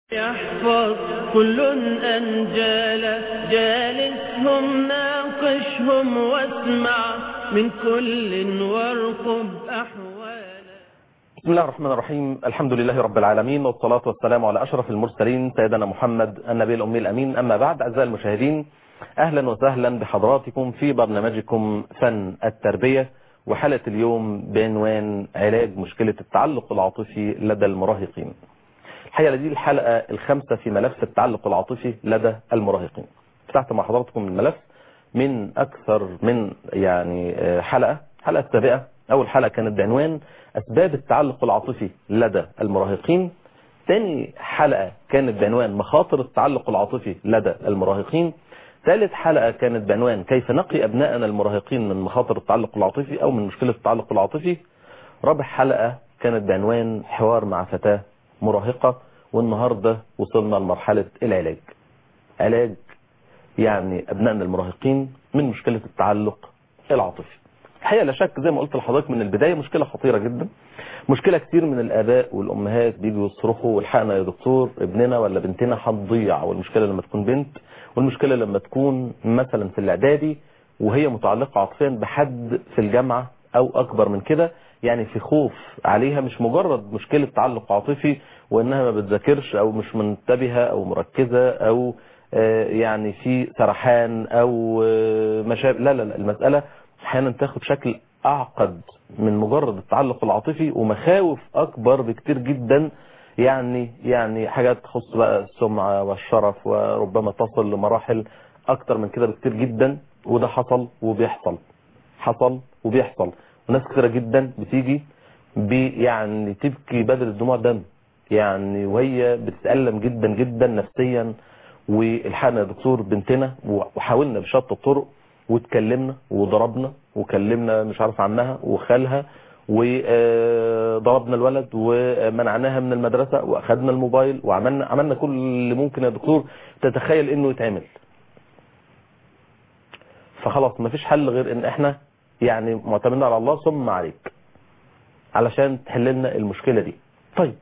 يحفظ كل أنجال جالسهم ناقشهم واسمع من كل وارقب أحوالا بسم الله الرحمن الرحيم الحمد لله رب العالمين والصلاة والسلام على أشرف المرسلين سيدنا محمد النبي الأمي الأمين أما بعد أعزائي المشاهدين أهلا وسهلا بحضراتكم في برنامجكم فن التربية وحلقة اليوم بعنوان علاج مشكلة التعلق العاطفي لدى المراهقين الحقيقة دي الحلقة الخامسة في ملف التعلق العاطفي لدى المراهقين فتحت مع حضراتكم الملف من أكثر من يعني حلقة حلقة سابقة أول حلقة كانت بعنوان أسباب التعلق العاطفي لدى المراهقين ثاني حلقة كانت بعنوان مخاطر التعلق العاطفي لدى المراهقين ثالث حلقة كانت بعنوان كيف نقي أبنائنا المراهقين من مخاطر التعلق العاطفي أو من مشكلة التعلق العاطفي رابع حلقة كانت بعنوان حوار مع فتاة مراهقة والنهاردة وصلنا لمرحلة العلاج علاج يعني أبنائنا المراهقين من مشكلة التعلق العاطفي الحقيقة لا شك زي ما قلت لحضرتك من البداية مشكلة خطيرة جدا مشكلة كتير من الآباء والأمهات بيجوا يصرخوا والحقنا يا دكتور ابننا ولا بنتنا هتضيع والمشكلة لما تكون بنت والمشكلة لما تكون مثلا في الإعدادي وهي متعلقة عاطفيا بحد في الجامعة أو أكبر من كده يعني في خوف عليها مش مجرد مشكلة تعلق عاطفي وانها ما بتذاكرش او مش منتبهة او مركزة او يعني في سرحان او مشابه لا لا لا المسألة احيانا تاخد شكل اعقد من مجرد التعلق العاطفي ومخاوف اكبر بكتير جدا يعني يعني حاجات تخص بقى السمعة والشرف وربما تصل لمراحل اكتر من كده بكتير جدا وده حصل وبيحصل حصل وبيحصل وناس كثيرة جدا بتيجي يعني تبكي بدل الدموع دم يعني وهي بتتألم جدا جدا نفسيا والحقنا يا دكتور بنتنا وحاولنا بشتى الطرق واتكلمنا وضربنا وكلمنا مش عارف عنها وخالها وضربنا الولد ومنعناها من المدرسة واخدنا الموبايل وعملنا عملنا كل اللي ممكن يا دكتور تتخيل انه يتعمل فخلاص مفيش حل غير ان احنا يعني معتمدين على الله ثم عليك علشان تحل لنا المشكلة دي طيب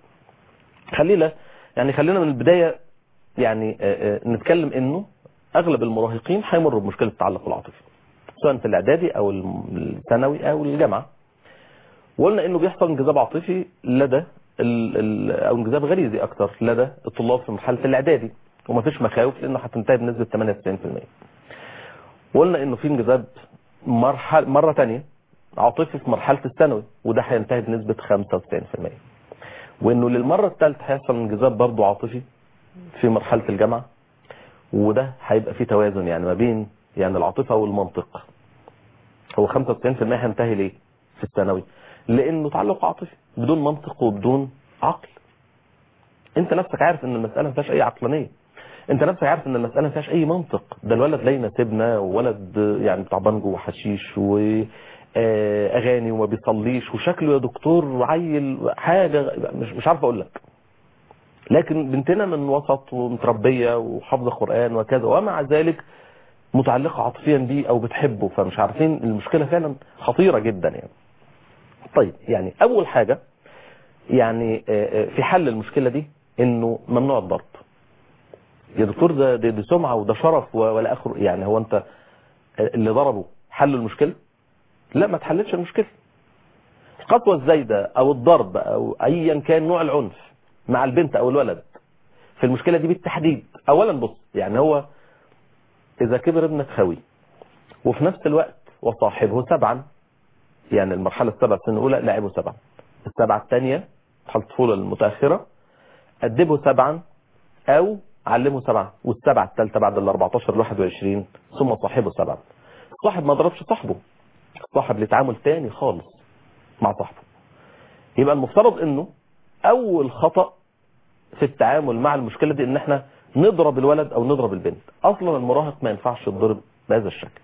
خلينا يعني خلينا من البداية يعني نتكلم انه اغلب المراهقين هيمروا بمشكلة التعلق العاطفي سواء في الاعدادي او الثانوي او الجامعة وقلنا انه بيحصل انجذاب عاطفي لدى او انجذاب غريزي اكتر لدى الطلاب في مرحلة الاعدادي ومفيش مخاوف لانه هتنتهي بنسبة 98% وقلنا انه في انجذاب مرحلة مرة تانية عاطفي في مرحلة الثانوي وده هينتهي بنسبة 95% وانه للمرة الثالثة هيحصل انجذاب برضه عاطفي في مرحلة الجامعة وده هيبقى فيه توازن يعني ما بين يعني العاطفة والمنطق هو 95% هينتهي ليه في الثانوي لانه تعلق عاطفي بدون منطق وبدون عقل انت نفسك عارف ان المسألة ما فيهاش اي عقلانية انت نفسك عارف ان المسألة ما فيهاش اي منطق ده الولد لا يناسبنا وولد يعني بتاع بانجو وحشيش و اغاني وما بيصليش وشكله يا دكتور عيل حاجة مش مش عارف اقول لك لكن بنتنا من وسط ومتربية وحافظة قرآن وكذا ومع ذلك متعلقة عاطفيا بيه او بتحبه فمش عارفين المشكلة فعلا خطيرة جدا يعني طيب يعني اول حاجة يعني في حل المشكلة دي انه ممنوع الضرب يا دكتور ده دي, دي سمعة وده شرف ولا اخر يعني هو انت اللي ضربه حل المشكلة لا ما تحلتش المشكلة القسوة الزايدة او الضرب او ايا كان نوع العنف مع البنت او الولد في المشكلة دي بالتحديد اولا بص يعني هو اذا كبر ابنك خوي وفي نفس الوقت وصاحبه سبعا يعني المرحلة السبعة السنة الاولى لعبه سبعا السبعة الثانية مرحلة الطفولة المتأخرة أدبه سبعا او علمه سبعا والسبعة الثالثة بعد ال 14 ل 21 ثم صاحبه سبعا صاحب ما ضربش صاحبه صاحب لتعامل تاني خالص مع صاحبه يبقى المفترض انه اول خطأ في التعامل مع المشكلة دي ان احنا نضرب الولد او نضرب البنت اصلا المراهق ما ينفعش يتضرب بهذا الشكل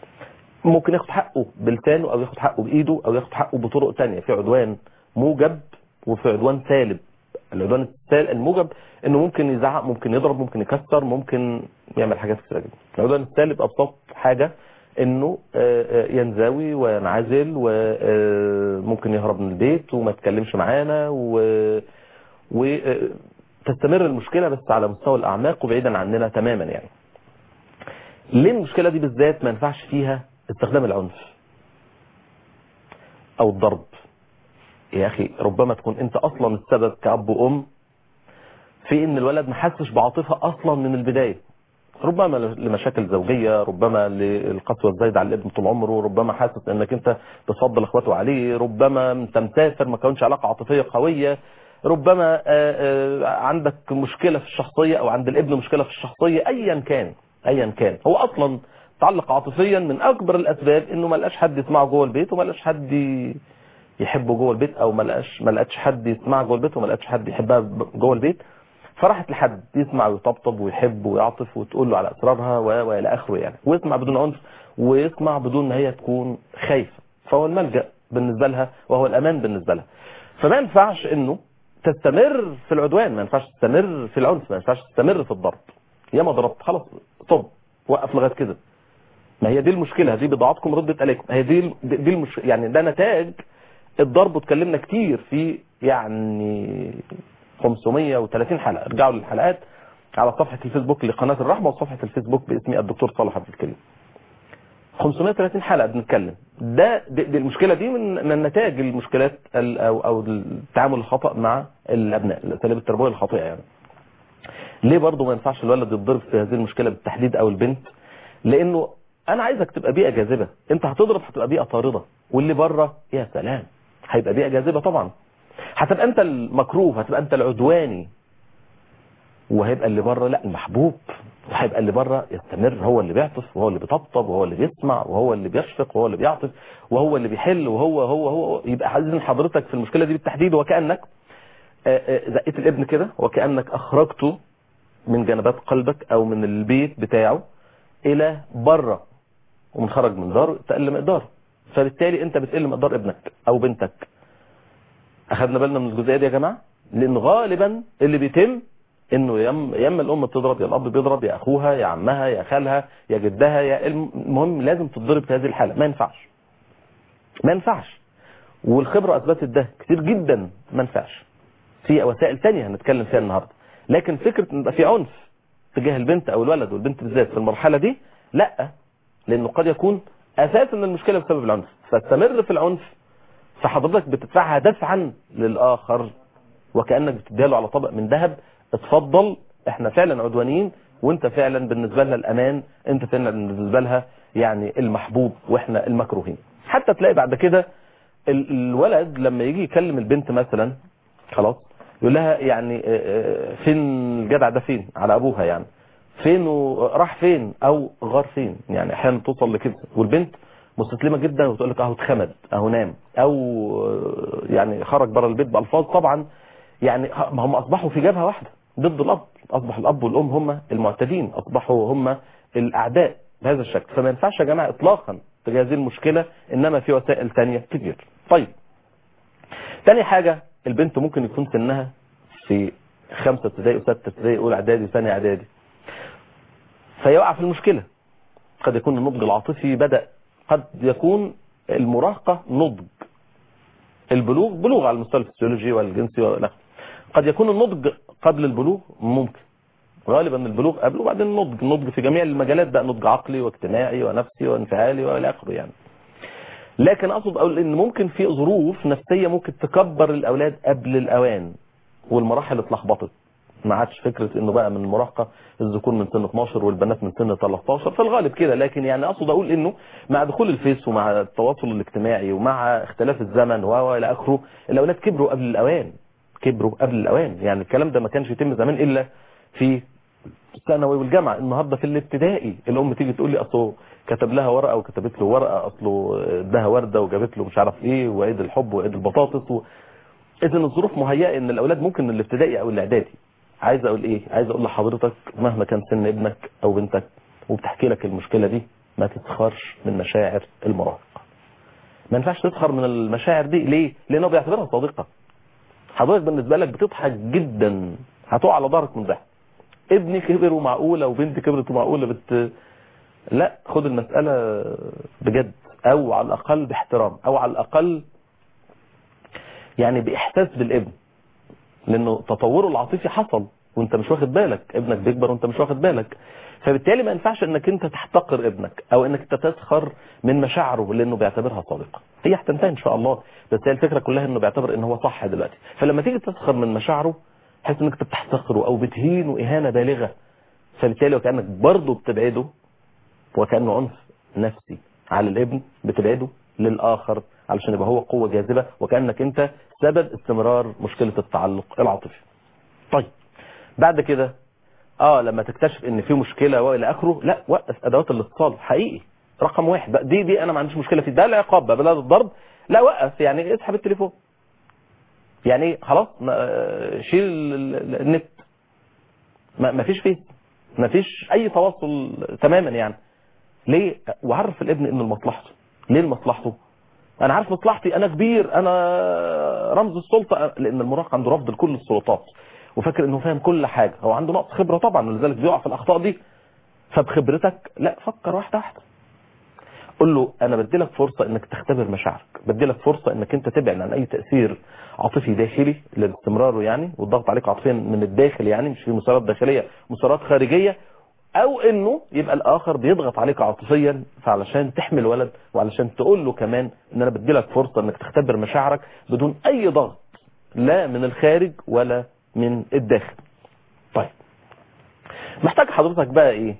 ممكن ياخد حقه بلسانه او ياخد حقه بايده او ياخد حقه بطرق تانية في عدوان موجب وفي عدوان سالب العدوان الموجب انه ممكن يزعق ممكن يضرب ممكن يكسر ممكن يعمل حاجات كتير جدا العدوان السالب ابسط حاجة انه ينزوي وينعزل وممكن يهرب من البيت وما يتكلمش معانا و... و تستمر المشكلة بس على مستوى الأعماق وبعيدا عننا تماما يعني ليه المشكلة دي بالذات ما ينفعش فيها استخدام العنف أو الضرب يا أخي ربما تكون أنت أصلا السبب كأب وأم في ان الولد ما حسش بعاطفه اصلا من البدايه ربما لمشاكل زوجيه ربما للقسوه الزايده على الابن طول عمره ربما حاسس انك انت بتفضل اخواته عليه ربما انت مسافر ما كونش علاقه عاطفيه قويه ربما آآ آآ عندك مشكله في الشخصيه او عند الابن مشكله في الشخصيه ايا كان ايا كان هو اصلا تعلق عاطفيا من اكبر الاسباب انه ما لقاش حد يسمعه جوه البيت وما لقاش حد يحبه جوه البيت او ما لقاش ما لقاش حد يسمعه جوه البيت وما لقاش حد يحبها جوه البيت فراحت لحد يسمع ويطبطب ويحب ويعطف وتقول له على اسرارها والى اخره يعني ويسمع بدون عنف ويسمع بدون ما هي تكون خايفه فهو الملجا بالنسبه لها وهو الامان بالنسبه لها فما ينفعش انه تستمر في العدوان ما ينفعش تستمر في العنف ما ينفعش تستمر في الضرب يا ما ضربت خلاص طب وقف لغايه كده ما هي دي المشكله دي بضاعتكم ردت عليكم هي دي دي المش... يعني ده نتاج الضرب واتكلمنا كتير في يعني 530 حلقه ارجعوا للحلقات على صفحه الفيسبوك لقناه الرحمه وصفحه الفيسبوك باسمي الدكتور صالح عبد الكريم 530 حلقه بنتكلم ده دي, دي المشكله دي من من نتائج المشكلات او او التعامل الخطا مع الابناء الاساليب التربويه الخاطئه يعني ليه برضه ما ينفعش الولد يتضرب في هذه المشكله بالتحديد او البنت لانه انا عايزك تبقى بيئه جاذبه انت هتضرب هتبقى بيئه طارده واللي بره يا سلام هيبقى بيئه جاذبه طبعا هتبقى انت المكروه هتبقى انت العدواني وهيبقى اللي بره لا المحبوب وهيبقى اللي بره يستمر هو اللي بيعطف وهو اللي بيطبطب وهو اللي بيسمع وهو اللي بيشفق وهو اللي بيعطف وهو اللي بيحل وهو هو هو يبقى عايزين حضرتك في المشكله دي بالتحديد وكانك زقيت الابن كده وكانك اخرجته من جنبات قلبك او من البيت بتاعه الى بره ومن خرج من داره تقل مقداره فبالتالي انت بتقل مقدار ابنك او بنتك اخذنا بالنا من الجزئيه دي يا جماعه لان غالبا اللي بيتم انه يا اما الام بتضرب يا الاب بيضرب يا اخوها يا عمها يا خالها يا جدها يا المهم لازم تتضرب في هذه الحاله ما ينفعش ما ينفعش والخبره اثبتت ده كتير جدا ما ينفعش في وسائل ثانيه هنتكلم فيها النهارده لكن فكره ان يبقى في عنف تجاه البنت او الولد والبنت بالذات في المرحله دي لا لانه قد يكون اساسا المشكله بسبب العنف فاستمر في العنف فحضرتك بتدفعها دفعا للاخر وكانك بتديها له على طبق من ذهب اتفضل احنا فعلا عدوانيين وانت فعلا بالنسبه لها الامان انت فعلا بالنسبه لها يعني المحبوب واحنا المكروهين حتى تلاقي بعد كده الولد لما يجي يكلم البنت مثلا خلاص يقول لها يعني فين الجدع ده فين على ابوها يعني فين راح فين او غار فين يعني احيانا توصل لكده والبنت مستسلمه جدا وتقول لك اهو اتخمد اهو نام او يعني خرج بره البيت بالفاظ طبعا يعني هم اصبحوا في جبهه واحده ضد الاب اصبح الاب والام هم المعتدين اصبحوا هم الاعداء بهذا الشكل فما ينفعش يا جماعه اطلاقا تجاه هذه المشكله انما في وسائل ثانيه كتير طيب تاني حاجه البنت ممكن يكون سنها في خمسة ابتدائي وستة ابتدائي اولى اعدادي ثانيه اعدادي فيقع في المشكله قد يكون النضج العاطفي بدا قد يكون المراهقه نضج البلوغ بلوغ على المستوى الفسيولوجي والجنسي والى قد يكون النضج قبل البلوغ ممكن غالبا البلوغ قبل وبعدين النضج النضج في جميع المجالات بقى نضج عقلي واجتماعي ونفسي وانفعالي والى اخره يعني لكن اقصد اقول ان ممكن في ظروف نفسيه ممكن تكبر الاولاد قبل الاوان والمراحل اتلخبطت ما عادش فكره انه بقى من المراهقه الذكور من سن 12 والبنات من سن 13 في الغالب كده لكن يعني اقصد اقول انه مع دخول الفيس ومع التواصل الاجتماعي ومع اختلاف الزمن والى اخره الاولاد كبروا قبل الاوان كبروا قبل الاوان يعني الكلام ده ما كانش يتم زمان الا في الثانوي والجامعه النهارده في الابتدائي الام تيجي تقول لي اصله كتب لها ورقه وكتبت له ورقه اصله اداها ورده وجابت له مش عارف ايه وعيد الحب وعيد البطاطس و... اذا الظروف مهيئه ان الاولاد ممكن من الابتدائي او الاعدادي عايز اقول ايه عايز اقول لحضرتك مهما كان سن ابنك او بنتك وبتحكي لك المشكله دي ما تسخرش من مشاعر المراهق ما ينفعش تسخر من المشاعر دي ليه لانه بيعتبرها صديقه حضرتك بالنسبه لك بتضحك جدا هتقع على ظهرك من ضحك ابني كبر ومعقوله وبنتي كبرت ومعقوله بت لا خد المساله بجد او على الاقل باحترام او على الاقل يعني باحساس بالابن لانه تطوره العاطفي حصل وانت مش واخد بالك ابنك بيكبر وانت مش واخد بالك فبالتالي ما ينفعش انك انت تحتقر ابنك او انك انت تسخر من مشاعره لانه بيعتبرها صادقه هي هتنتهي ان شاء الله بس هي الفكره كلها انه بيعتبر ان هو صح دلوقتي فلما تيجي تسخر من مشاعره تحس انك انت بتحتقره او بتهينه اهانه بالغه فبالتالي وكانك برضه بتبعده وكانه عنف نفسي على الابن بتبعده للاخر علشان يبقى هو قوه جاذبه وكانك انت سبب استمرار مشكله التعلق العاطفي طيب بعد كده اه لما تكتشف ان في مشكله والى اخره لا وقف ادوات الاتصال حقيقي رقم واحد بقى دي دي انا ما عنديش مشكله في ده العقاب بقى بدل الضرب لا وقف يعني اسحب التليفون يعني خلاص ما- شيل ال- ال- النت ما ما فيش فيه ما فيش اي تواصل تماما يعني ليه وعرف الابن ان مصلحته ليه مصلحته انا عارف مصلحتي انا كبير انا رمز السلطه لان المراهق عنده رفض لكل السلطات وفاكر انه فاهم كل حاجه هو عنده نقص خبره طبعا ولذلك بيقع في الاخطاء دي فبخبرتك لا فكر واحده واحده قول له انا بديلك فرصه انك تختبر مشاعرك بديلك فرصه انك انت تبعد عن اي تاثير عاطفي داخلي لاستمراره يعني والضغط عليك عاطفيا من الداخل يعني مش في مسارات داخليه مسارات خارجيه او انه يبقى الاخر بيضغط عليك عاطفيا فعلشان تحمل ولد وعلشان تقول له كمان ان انا بديلك فرصه انك تختبر مشاعرك بدون اي ضغط لا من الخارج ولا من الداخل طيب محتاج حضرتك بقى ايه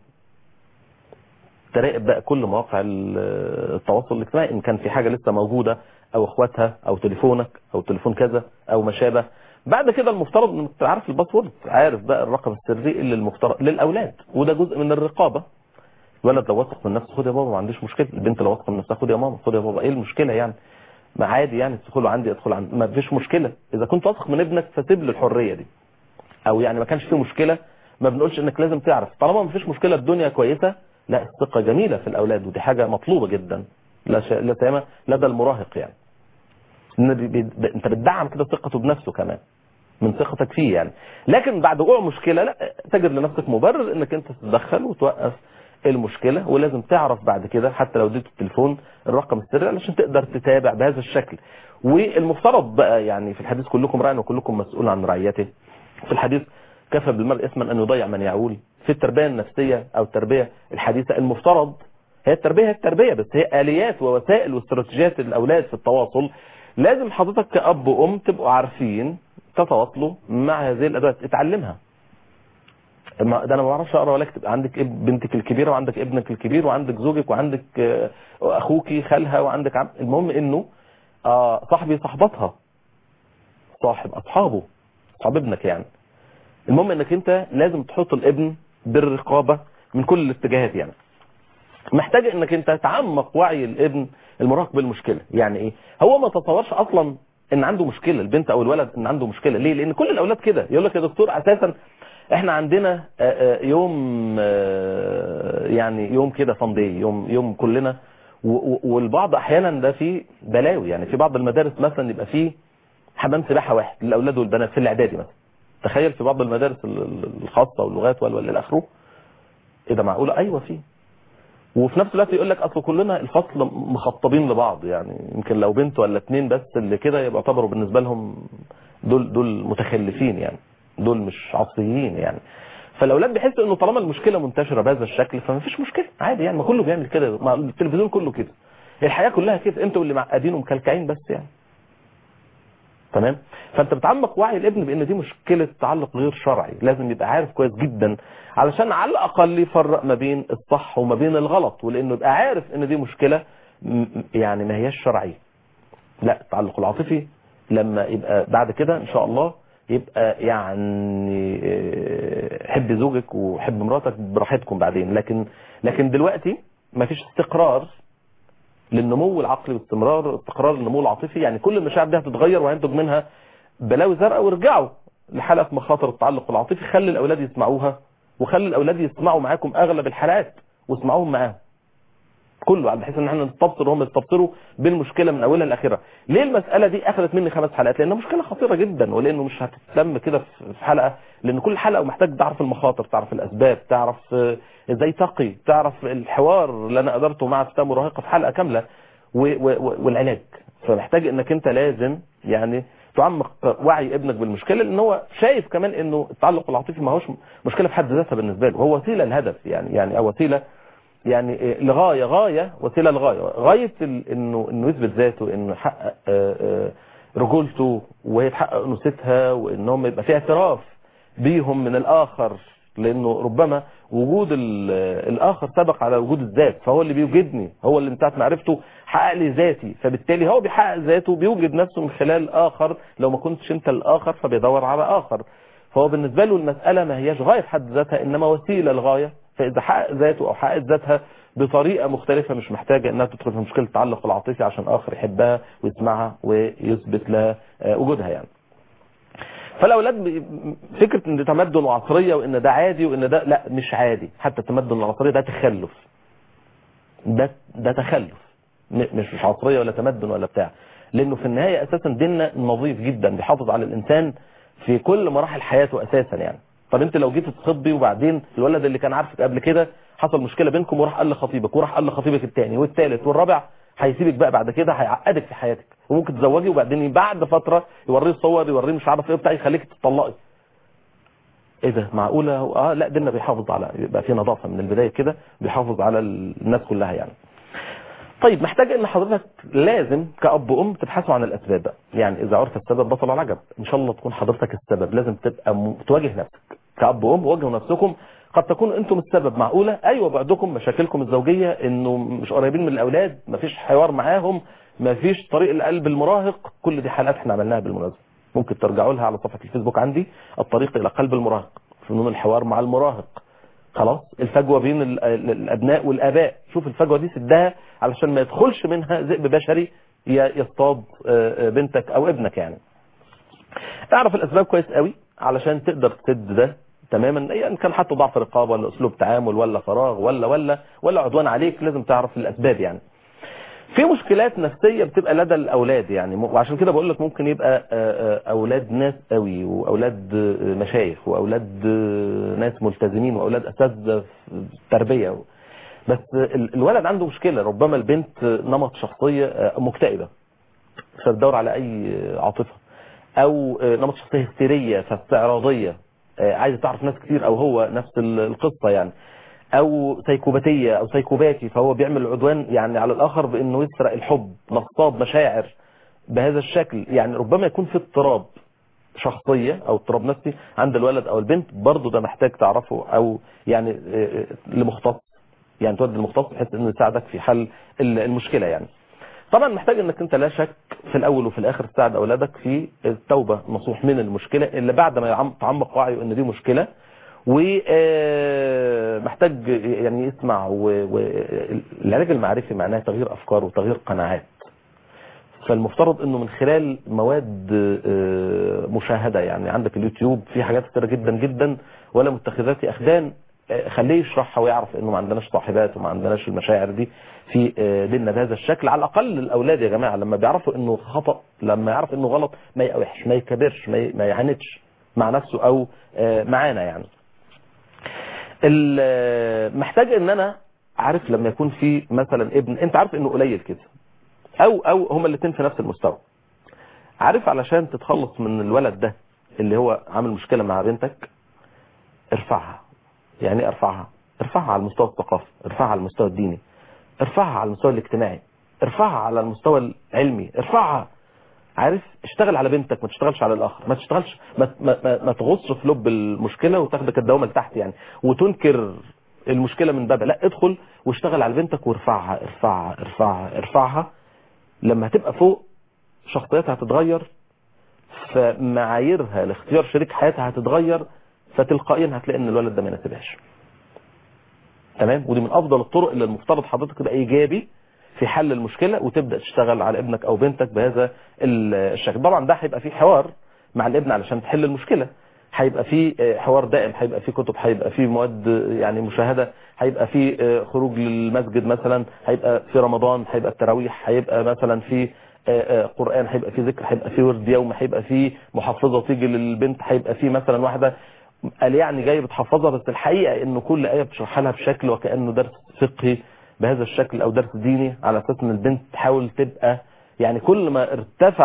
تراقب بقى كل مواقع ال- التواصل الاجتماعي ان كان في حاجه لسه موجوده او اخواتها او تليفونك او تليفون كذا او ما شابه بعد كده المفترض انك تبقى عارف الباسورد عارف بقى الرقم السري اللي المفترض للاولاد وده جزء من الرقابه الولد لو واثق من نفسه خد يا بابا ما عنديش مشكله البنت لو واثقه من نفسها خد يا ماما خد يا بابا ايه المشكله يعني ما عادي يعني تدخلوا عندي ادخل عندي ما فيش مشكله اذا كنت واثق من ابنك فسيب له الحريه دي او يعني ما كانش فيه مشكله ما بنقولش انك لازم تعرف طالما ما فيش مشكله الدنيا كويسه لا الثقه جميله في الاولاد ودي حاجه مطلوبه جدا لا ش... لا سيما لدى المراهق يعني ان بي... بي... ب... انت بتدعم كده ثقته بنفسه كمان من ثقتك فيه يعني لكن بعد وقوع مشكله لا تجد لنفسك مبرر انك انت تتدخل وتوقف المشكله ولازم تعرف بعد كده حتى لو اديت التليفون الرقم السري علشان تقدر تتابع بهذا الشكل والمفترض بقى يعني في الحديث كلكم راع وكلكم مسؤول عن رعيته في الحديث كفى بالمرء اسما ان يضيع من يعول في التربيه النفسيه او التربيه الحديثه المفترض هي التربيه هي التربيه بس هي اليات ووسائل واستراتيجيات الاولاد في التواصل لازم حضرتك كاب وام تبقوا عارفين تتواصلوا مع هذه الادوات اتعلمها ما- ده انا ما بعرفش اقرا ولا اكتب عندك اب- بنتك الكبيره وعندك ابنك الكبير وعندك زوجك وعندك آه، اخوكي خالها وعندك عم المهم انه آه، صاحبي صاحبتها صاحب اصحابه صاحب ابنك يعني المهم انك انت لازم تحط الابن بالرقابه من كل الاتجاهات يعني محتاج انك انت تعمق وعي الابن المراهق بالمشكله يعني ايه هو ما تصورش اصلا ان عنده مشكله البنت او الولد ان عنده مشكله ليه لان كل الاولاد كده يقول لك يا دكتور اساسا احنا عندنا آه، آه، يوم آه، يعني يوم كده فندي يوم يوم كلنا و- و- والبعض احيانا ده فيه بلاوي يعني في بعض المدارس مثلا يبقى فيه حمام سباحه واحد للاولاد والبنات في الاعدادي مثلا تخيل في بعض المدارس ال- ال- الخاصه واللغات ولا الى اخره ايه ده معقوله ايوه فيه وفي نفس الوقت يقول لك اصل كلنا الفصل مخطبين لبعض يعني يمكن لو بنت ولا اتنين بس اللي كده يبقى يعتبروا بالنسبه لهم دول دول متخلفين يعني دول مش عصريين يعني فالاولاد بيحسوا انه طالما المشكله منتشره بهذا الشكل فما فيش مشكله عادي يعني ما كله بيعمل كده ما التلفزيون كله كده الحياه كلها كده انتوا اللي معقدين ومكلكعين بس يعني تمام فانت بتعمق وعي الابن بان دي مشكله تعلق غير شرعي لازم يبقى عارف كويس جدا علشان على الاقل يفرق ما بين الصح وما بين الغلط ولانه يبقى عارف ان دي مشكله م- يعني ما هياش شرعيه لا التعلق العاطفي لما يبقى بعد كده ان شاء الله يبقى يعني آه، حب زوجك وحب مراتك براحتكم بعدين لكن لكن دلوقتي ما فيش استقرار للنمو العقلي واستمرار استقرار النمو العاطفي يعني كل المشاعر دي هتتغير وهينتج منها بلاوي زرقاء وارجعوا لحلقه مخاطر التعلق العاطفي خلي الاولاد يسمعوها وخلي الاولاد يسمعوا معاكم اغلب الحلقات واسمعوهم معاهم كله بحيث ان احنا نستبصر وهم يستبصروا بالمشكله من اولها لاخرها ليه المساله دي اخذت مني خمس حلقات لانها مشكله خطيره جدا ولانه مش هتتلم كده في في حلقه لان كل حلقه محتاج تعرف المخاطر تعرف الاسباب تعرف آه، ازاي تقي تعرف الحوار اللي انا قدرته مع فتاه مراهقه في حلقه كامله و- و- و- والعلاج فمحتاج انك انت لازم يعني تعمق وعي ابنك بالمشكله لان هو شايف كمان انه التعلق العاطفي ما هوش مشكله في حد ذاتها بالنسبه له هو وسيله للهدف يعني يعني او وسيله يعني إيه، لغايه غايه وسيله لغايه غايه ال- انه انه يثبت ذاته انه يحقق آه، آه، رجولته وهي تحقق انوثتها وان هم يبقى في اعتراف بيهم من الاخر لانه ربما وجود ال- الاخر سبق على وجود الذات فهو اللي بيوجدني هو اللي من ساعه معرفته حقق لي ذاتي فبالتالي هو بيحقق ذاته بيوجد نفسه من خلال اخر لو ما كنتش انت الاخر فبيدور على اخر فهو بالنسبه له المساله ما هياش غايه في حد ذاتها انما وسيله لغايه فاذا حقق ذاته او حققت ذاتها بطريقه مختلفه مش محتاجه انها تدخل في مشكله التعلق العاطفي عشان اخر يحبها ويسمعها ويثبت لها آه، وجودها يعني فالاولاد ب- فكره ان ده تمدن وعصريه وان ده عادي وان ده لا مش عادي حتى التمدن العصريه ده تخلف ده ده تخلف م- مش مش عصريه ولا تمدن ولا بتاع لانه في النهايه اساسا ديننا نظيف جدا بيحافظ على الانسان في كل مراحل حياته اساسا يعني طب انت لو جيت تخطبي وبعدين الولد اللي كان عارفك قبل كده حصل مشكله بينكم وراح قال لخطيبك وراح قال لخطيبك الثاني والثالث والرابع هيسيبك بقى بعد كده هيعقدك في حياتك وممكن تزوجي وبعدين بعد فتره يوريه الصور يوريه مش عارف ايه بتاع يخليك تطلقي ايه ده معقوله اه لا ديننا بيحافظ على يبقى في نظافه من البدايه كده بيحافظ على الناس كلها يعني طيب محتاج ان حضرتك لازم كأب وأم تبحثوا عن الأسباب بقى. يعني إذا عرف السبب بطل العجب إن شاء الله تكون حضرتك السبب لازم تبقى م... تواجه نفسك كأب وأم واجهوا نفسكم قد تكونوا أنتم السبب معقولة أيوة بعضكم مشاكلكم الزوجية إنه مش قريبين من الأولاد مفيش حوار معاهم مفيش طريق القلب المراهق كل دي حلقات احنا عملناها بالمناسبة ممكن ترجعوا لها على صفحة الفيسبوك عندي الطريق إلى قلب المراهق فنون الحوار مع المراهق خلاص الفجوة بين ال- ال- الأبناء والآباء شوف الفجوة دي سدها علشان ما يدخلش منها ذئب بشري ي- يصطاد آه، آه، بنتك أو ابنك يعني اعرف الأسباب كويس قوي علشان تقدر تسد ده تماما ان يعني كان حتى ضعف رقابه ولا اسلوب تعامل ولا فراغ ولا ولا ولا عدوان عليك لازم تعرف الاسباب يعني في مشكلات نفسيه بتبقى لدى الاولاد يعني م- وعشان كده بقول لك ممكن يبقى آه، آه، اولاد ناس قوي واولاد آه، مشايخ واولاد آه، ناس ملتزمين واولاد اساتذه في التربيه بس ال- الولد عنده مشكله ربما البنت نمط شخصيه آه، مكتئبه فبتدور على اي عاطفه او آه، نمط شخصيه هستيريه فاستعراضيه آه، عايزه تعرف ناس كتير او هو نفس ال- القصه يعني او سيكوباتيه او سيكوباتي فهو بيعمل عدوان يعني على الاخر بانه يسرق الحب نصاب مشاعر بهذا الشكل يعني ربما يكون في اضطراب شخصيه او اضطراب نفسي عند الولد او البنت برضه ده محتاج تعرفه او يعني آه، آه، لمختص يعني تودي المختص بحيث انه يساعدك في حل ال- المشكله يعني طبعا محتاج انك انت لا شك في الاول وفي الاخر تساعد اولادك في التوبه نصوح من المشكله اللي بعد ما يعم- تعمق وعيه ان دي مشكله ومحتاج يعني يسمع والعلاج المعرفي معناه تغيير افكار وتغيير قناعات فالمفترض انه من خلال مواد آه، مشاهده يعني عندك اليوتيوب في حاجات كتيره جدا جدا ولا متخذات اخدان آه، خليه يشرحها ويعرف انه ما عندناش صاحبات وما عندناش المشاعر دي في آه، ديننا بهذا الشكل على الاقل الاولاد يا جماعه لما بيعرفوا انه خطا لما يعرف انه غلط ما يقاوحش ما يكبرش ما ي- ما يعاندش مع نفسه او آه، معانا يعني ال- محتاج ان انا عارف لما يكون في مثلا ابن انت عارف انه قليل كده او او هما الاثنين في نفس المستوى عارف علشان تتخلص من الولد ده اللي هو عامل مشكله مع بنتك ارفعها يعني ايه ارفعها ارفعها على المستوى الثقافي ارفعها على المستوى الديني ارفعها على المستوى الاجتماعي ارفعها على المستوى العلمي ارفعها عارف اشتغل على بنتك ما تشتغلش على الاخر ما تشتغلش ما, ما, ما, ما تغصش في لب المشكله وتاخدك الدوامه لتحت يعني وتنكر المشكله من بابها لا ادخل واشتغل على بنتك وارفعها ارفعها ارفعها ارفعها لما هتبقى فوق شخصيتها هتتغير فمعاييرها لاختيار شريك حياتها هتتغير فتلقائيا هتلاقي ان الولد ده ما يناسبهاش تمام ودي من افضل الطرق اللي المفترض حضرتك تبقى ايجابي في حل المشكله وتبدا تشتغل على ابنك او بنتك بهذا ال- الشكل طبعا ده هيبقى فيه حوار مع الابن علشان تحل المشكله هيبقى فيه آه، حوار دائم هيبقى فيه كتب هيبقى فيه مواد آه، يعني مشاهده هيبقى فيه آه، خروج للمسجد مثلا هيبقى في رمضان هيبقى التراويح هيبقى مثلا في آه، آه، قران هيبقى فيه ذكر هيبقى فيه ورد يوم هيبقى فيه محفظه تيجي للبنت هيبقى فيه مثلا واحده قال يعني جاي بتحفظها بس الحقيقه انه كل ايه بتشرحها لها بشكل وكانه درس فقهي بهذا الشكل او درس ديني على اساس ان البنت تحاول تبقى يعني كل ما ارتفعت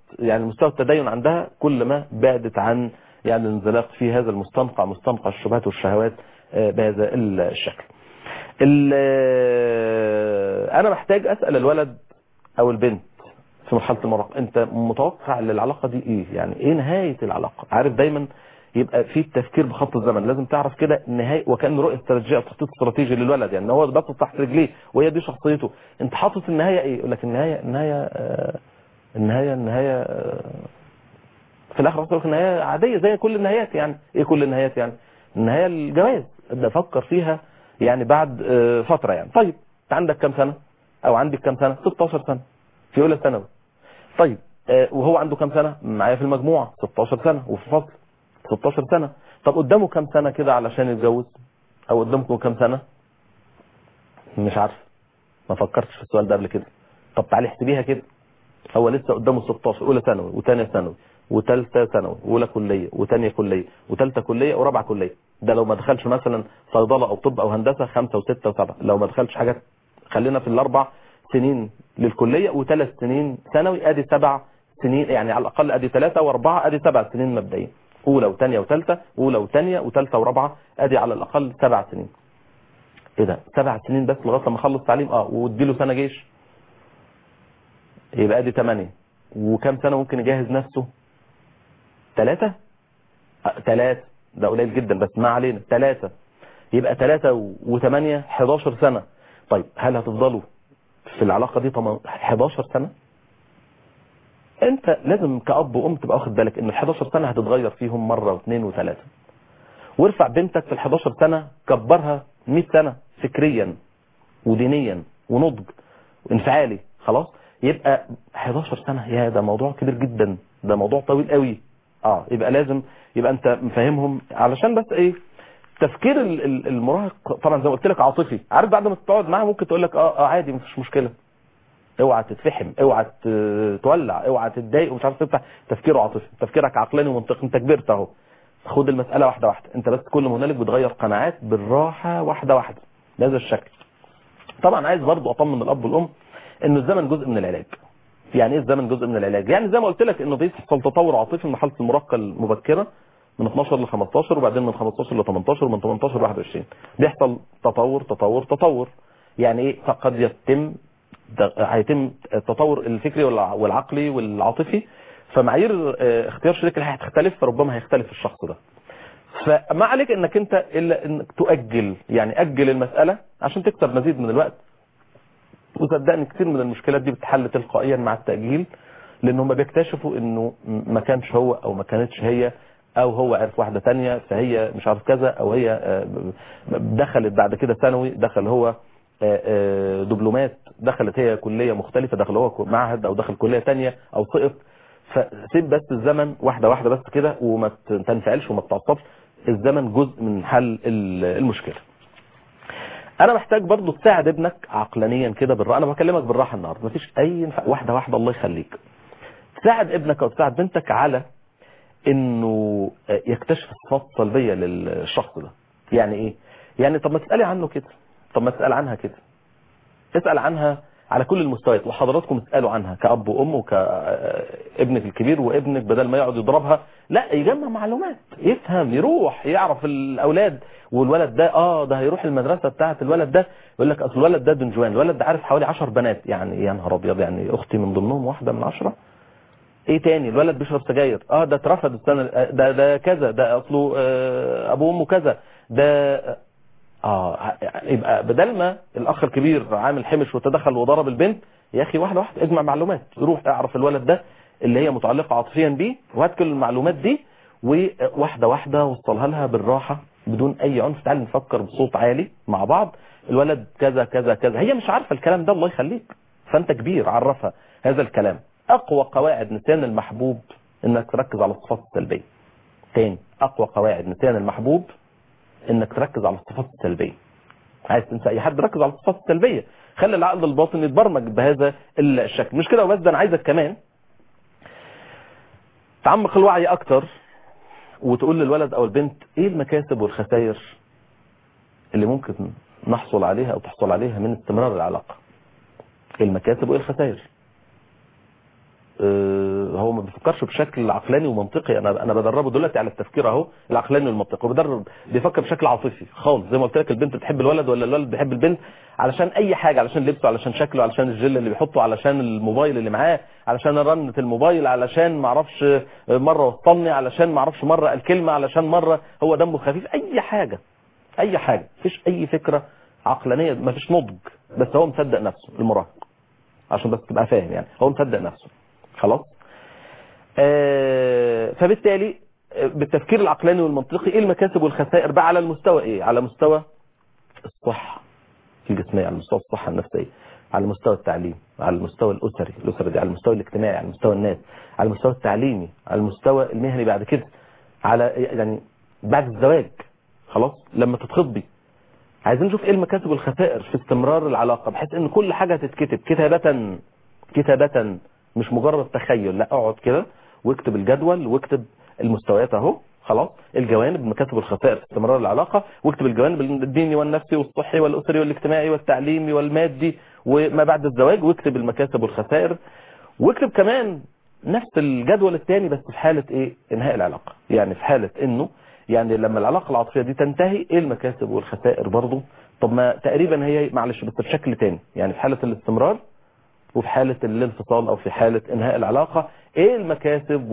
يعني مستوى التدين عندها كل ما بعدت عن يعني الانزلاق في هذا المستنقع مستنقع الشبهات والشهوات آه، بهذا الشكل ال- آه، انا محتاج اسال الولد او البنت في مرحله المراهقه انت متوقع للعلاقه دي ايه يعني ايه نهايه العلاقه عارف دايما يبقى في التفكير بخط الزمن لازم تعرف كده نهايه وكان رؤيه استراتيجيه او تخطيط استراتيجي للولد يعني هو بس تحت رجليه وهي دي شخصيته انت حاطط النهايه ايه يقول لك النهايه النهايه آه النهايه النهايه آه في الاخر هتقول لك النهايه عاديه زي كل النهايات يعني ايه كل النهايات يعني النهايه الجواز ابدا افكر فيها يعني بعد آه، فتره يعني طيب انت عندك كام سنه او عندك كام سنه 16 سنه في اولى ثانوي طيب آه، وهو عنده كام سنه معايا في المجموعه 16 سنه وفي الفصل 16 سنه طب قدامه كام سنه كده علشان يتجوز او قدامكم كام سنه مش عارف ما فكرتش في السؤال ده قبل كده طب تعالي احسبيها كده هو لسه قدامه 16 اولى ثانوي وثانيه ثانوي وثالثه ثانوي واولى كليه وثانيه كليه وثالثه كليه ورابعه كليه ده لو ما دخلش مثلا صيدله او طب او هندسه خمسه وسته وسبعه لو ما دخلش حاجات خلينا في الاربع سنين للكليه وثلاث سنين ثانوي ادي سبع سنين يعني على الاقل ادي ثلاثه واربعه ادي سبع سنين مبدئيا اولى وثانيه وثالثه اولى وثانيه وثالثه ورابعه ادي على الاقل سبع سنين ايه ده سبع سنين بس لغايه لما اخلص تعليم اه واديله سنه جيش يبقى ادي ثمانية وكم سنة ممكن يجهز نفسه ثلاثة ثلاثة ده قليل جدا بس ما علينا ثلاثة يبقى ثلاثة وثمانية 11 سنة طيب هل هتفضلوا في العلاقة دي طبعا 11 سنة انت لازم كأب وأم تبقى واخد بالك ان ال 11 سنة هتتغير فيهم مرة واثنين وثلاثة وارفع بنتك في ال 11 سنة كبرها 100 سنة فكريا ودينيا ونضج وانفعالي خلاص يبقى 11 سنة يا ده موضوع كبير جدا ده موضوع طويل قوي اه يبقى لازم يبقى انت مفهمهم علشان بس ايه تفكير ال- ال- المراهق طبعا زي ما قلت لك عاطفي عارف بعد ما تقعد معاه ممكن تقول لك اه اه عادي مفيش مشكله اوعى تتفحم اوعى ت- تولع اوعى تتضايق ومش عارف تفتح تفكيره عاطفي تفكيرك عقلاني ومنطقي انت كبرت اهو خد المساله واحده واحده انت بس كل ما هنالك بتغير قناعات بالراحه واحده واحده بهذا الشكل طبعا عايز برضو اطمن الاب والام ان الزمن جزء من العلاج يعني ايه الزمن جزء من العلاج يعني زي ما قلت لك انه بيحصل تطور عاطفي من مرحله المراهقه المبكره من 12 ل 15 وبعدين من 15 ل 18 ومن 18 ل 21 بيحصل تطور تطور تطور يعني ايه فقد يتم ده- هيتم التطور الفكري والع- والعقلي والعاطفي فمعايير آه، اختيار شريك الحياه هتختلف فربما هيختلف الشخص ده فما عليك انك انت الا انك تؤجل يعني اجل المساله عشان تكسب مزيد من الوقت وصدقني كتير من المشكلات دي بتحل تلقائيا مع التأجيل لان هم بيكتشفوا انه ما كانش هو او ما كانتش هي او هو عرف واحدة تانية فهي مش عارف كذا او هي آه، دخلت بعد كده ثانوي دخل هو آه، آه، دبلومات دخلت هي كلية مختلفة دخل هو معهد او دخل كلية تانية او سقط فسيب بس الزمن واحدة واحدة بس كده وما تنفعلش وما تتعصبش الزمن جزء من حل المشكلة انا محتاج برضو تساعد ابنك عقلانيا كده بالراحه انا بكلمك بالراحه النهارده مفيش اي نفع... واحده واحده الله يخليك تساعد ابنك او تساعد بنتك على انه يكتشف الصفات السلبيه للشخص ده يعني ايه يعني طب ما تسالي عنه كده طب ما تسال عنها كده اسال عنها على كل المستويات وحضراتكم اسالوا عنها كاب وام وكابنك الكبير وابنك بدل ما يقعد يضربها لا يجمع معلومات يفهم يروح يعرف الاولاد والولد ده اه ده هيروح المدرسه بتاعه الولد ده يقول لك اصل الولد ده دنجوان الولد ده عارف حوالي 10 بنات يعني يا نهار ابيض يعني اختي من ضمنهم واحده من 10 ايه تاني الولد بيشرب سجاير اه ده اترفض السنه ده ده كذا ده اصله آه ابوه وامه كذا ده اه يبقى بدل ما الاخ الكبير عامل حمش وتدخل وضرب البنت يا اخي واحده واحده اجمع معلومات روح اعرف الولد ده اللي هي متعلقه عاطفيا بيه وهات كل المعلومات دي وواحده واحده وصلها لها بالراحه بدون اي عنف تعالى نفكر بصوت عالي مع بعض الولد كذا كذا كذا هي مش عارفه الكلام ده الله يخليك فانت كبير عرفها هذا الكلام اقوى قواعد نسيان المحبوب انك تركز على الصفات السلبيه تاني اقوى قواعد نسيان المحبوب انك تركز على الصفات السلبيه عايز تنسى اي حد ركز على الصفات السلبيه خلي العقل الباطن يتبرمج بهذا الشكل مش كده وبس ده انا عايزك كمان تعمق الوعي اكتر وتقول للولد او البنت ايه المكاسب والخسائر اللي ممكن نحصل عليها او تحصل عليها من استمرار العلاقه ايه المكاسب وايه الخسائر آه، هو ما بيفكرش بشكل عقلاني ومنطقي انا انا بدربه دلوقتي على التفكير اهو العقلاني والمنطقي وبدرب بيفكر بشكل عاطفي خالص زي ما قلت لك البنت بتحب الولد ولا الولد بيحب البنت علشان اي حاجه علشان لبسه علشان شكله علشان الجل اللي بيحطه علشان الموبايل اللي معاه علشان رنه الموبايل علشان ما اعرفش آه، مره وصلني علشان ما اعرفش مره قال كلمه علشان مره هو دمه خفيف اي حاجه اي حاجه مفيش اي فكره عقلانيه مفيش نضج بس هو مصدق نفسه المراهق عشان بس تبقى فاهم يعني هو مصدق نفسه خلاص آه فبالتالي آه، بالتفكير العقلاني والمنطقي ايه المكاسب والخسائر بقى على المستوى ايه على مستوى الصحة الجسمية على مستوى الصحة النفسية على مستوى التعليم على المستوى الأسري الأسري دي على المستوى الاجتماعي على مستوى الناس على المستوى التعليمي على المستوى المهني بعد كده على يعني بعد الزواج خلاص لما تتخطبي عايزين نشوف ايه المكاسب والخسائر في استمرار العلاقة بحيث ان كل حاجة تتكتب كتابة كتابة مش مجرد تخيل لا اقعد كده واكتب الجدول واكتب المستويات اهو خلاص الجوانب المكاسب والخسائر في استمرار العلاقة واكتب الجوانب الديني والنفسي والصحي والاسري والاجتماعي والتعليمي والمادي وما بعد الزواج واكتب المكاسب والخسائر واكتب كمان نفس الجدول الثاني بس في حالة ايه انهاء العلاقة يعني في حالة انه يعني لما العلاقة العاطفية دي تنتهي ايه المكاسب والخسائر برضه طب ما تقريبا هي معلش بس بشكل تاني يعني في حالة الاستمرار وفي حالة الانفصال او في حالة انهاء العلاقة ايه المكاسب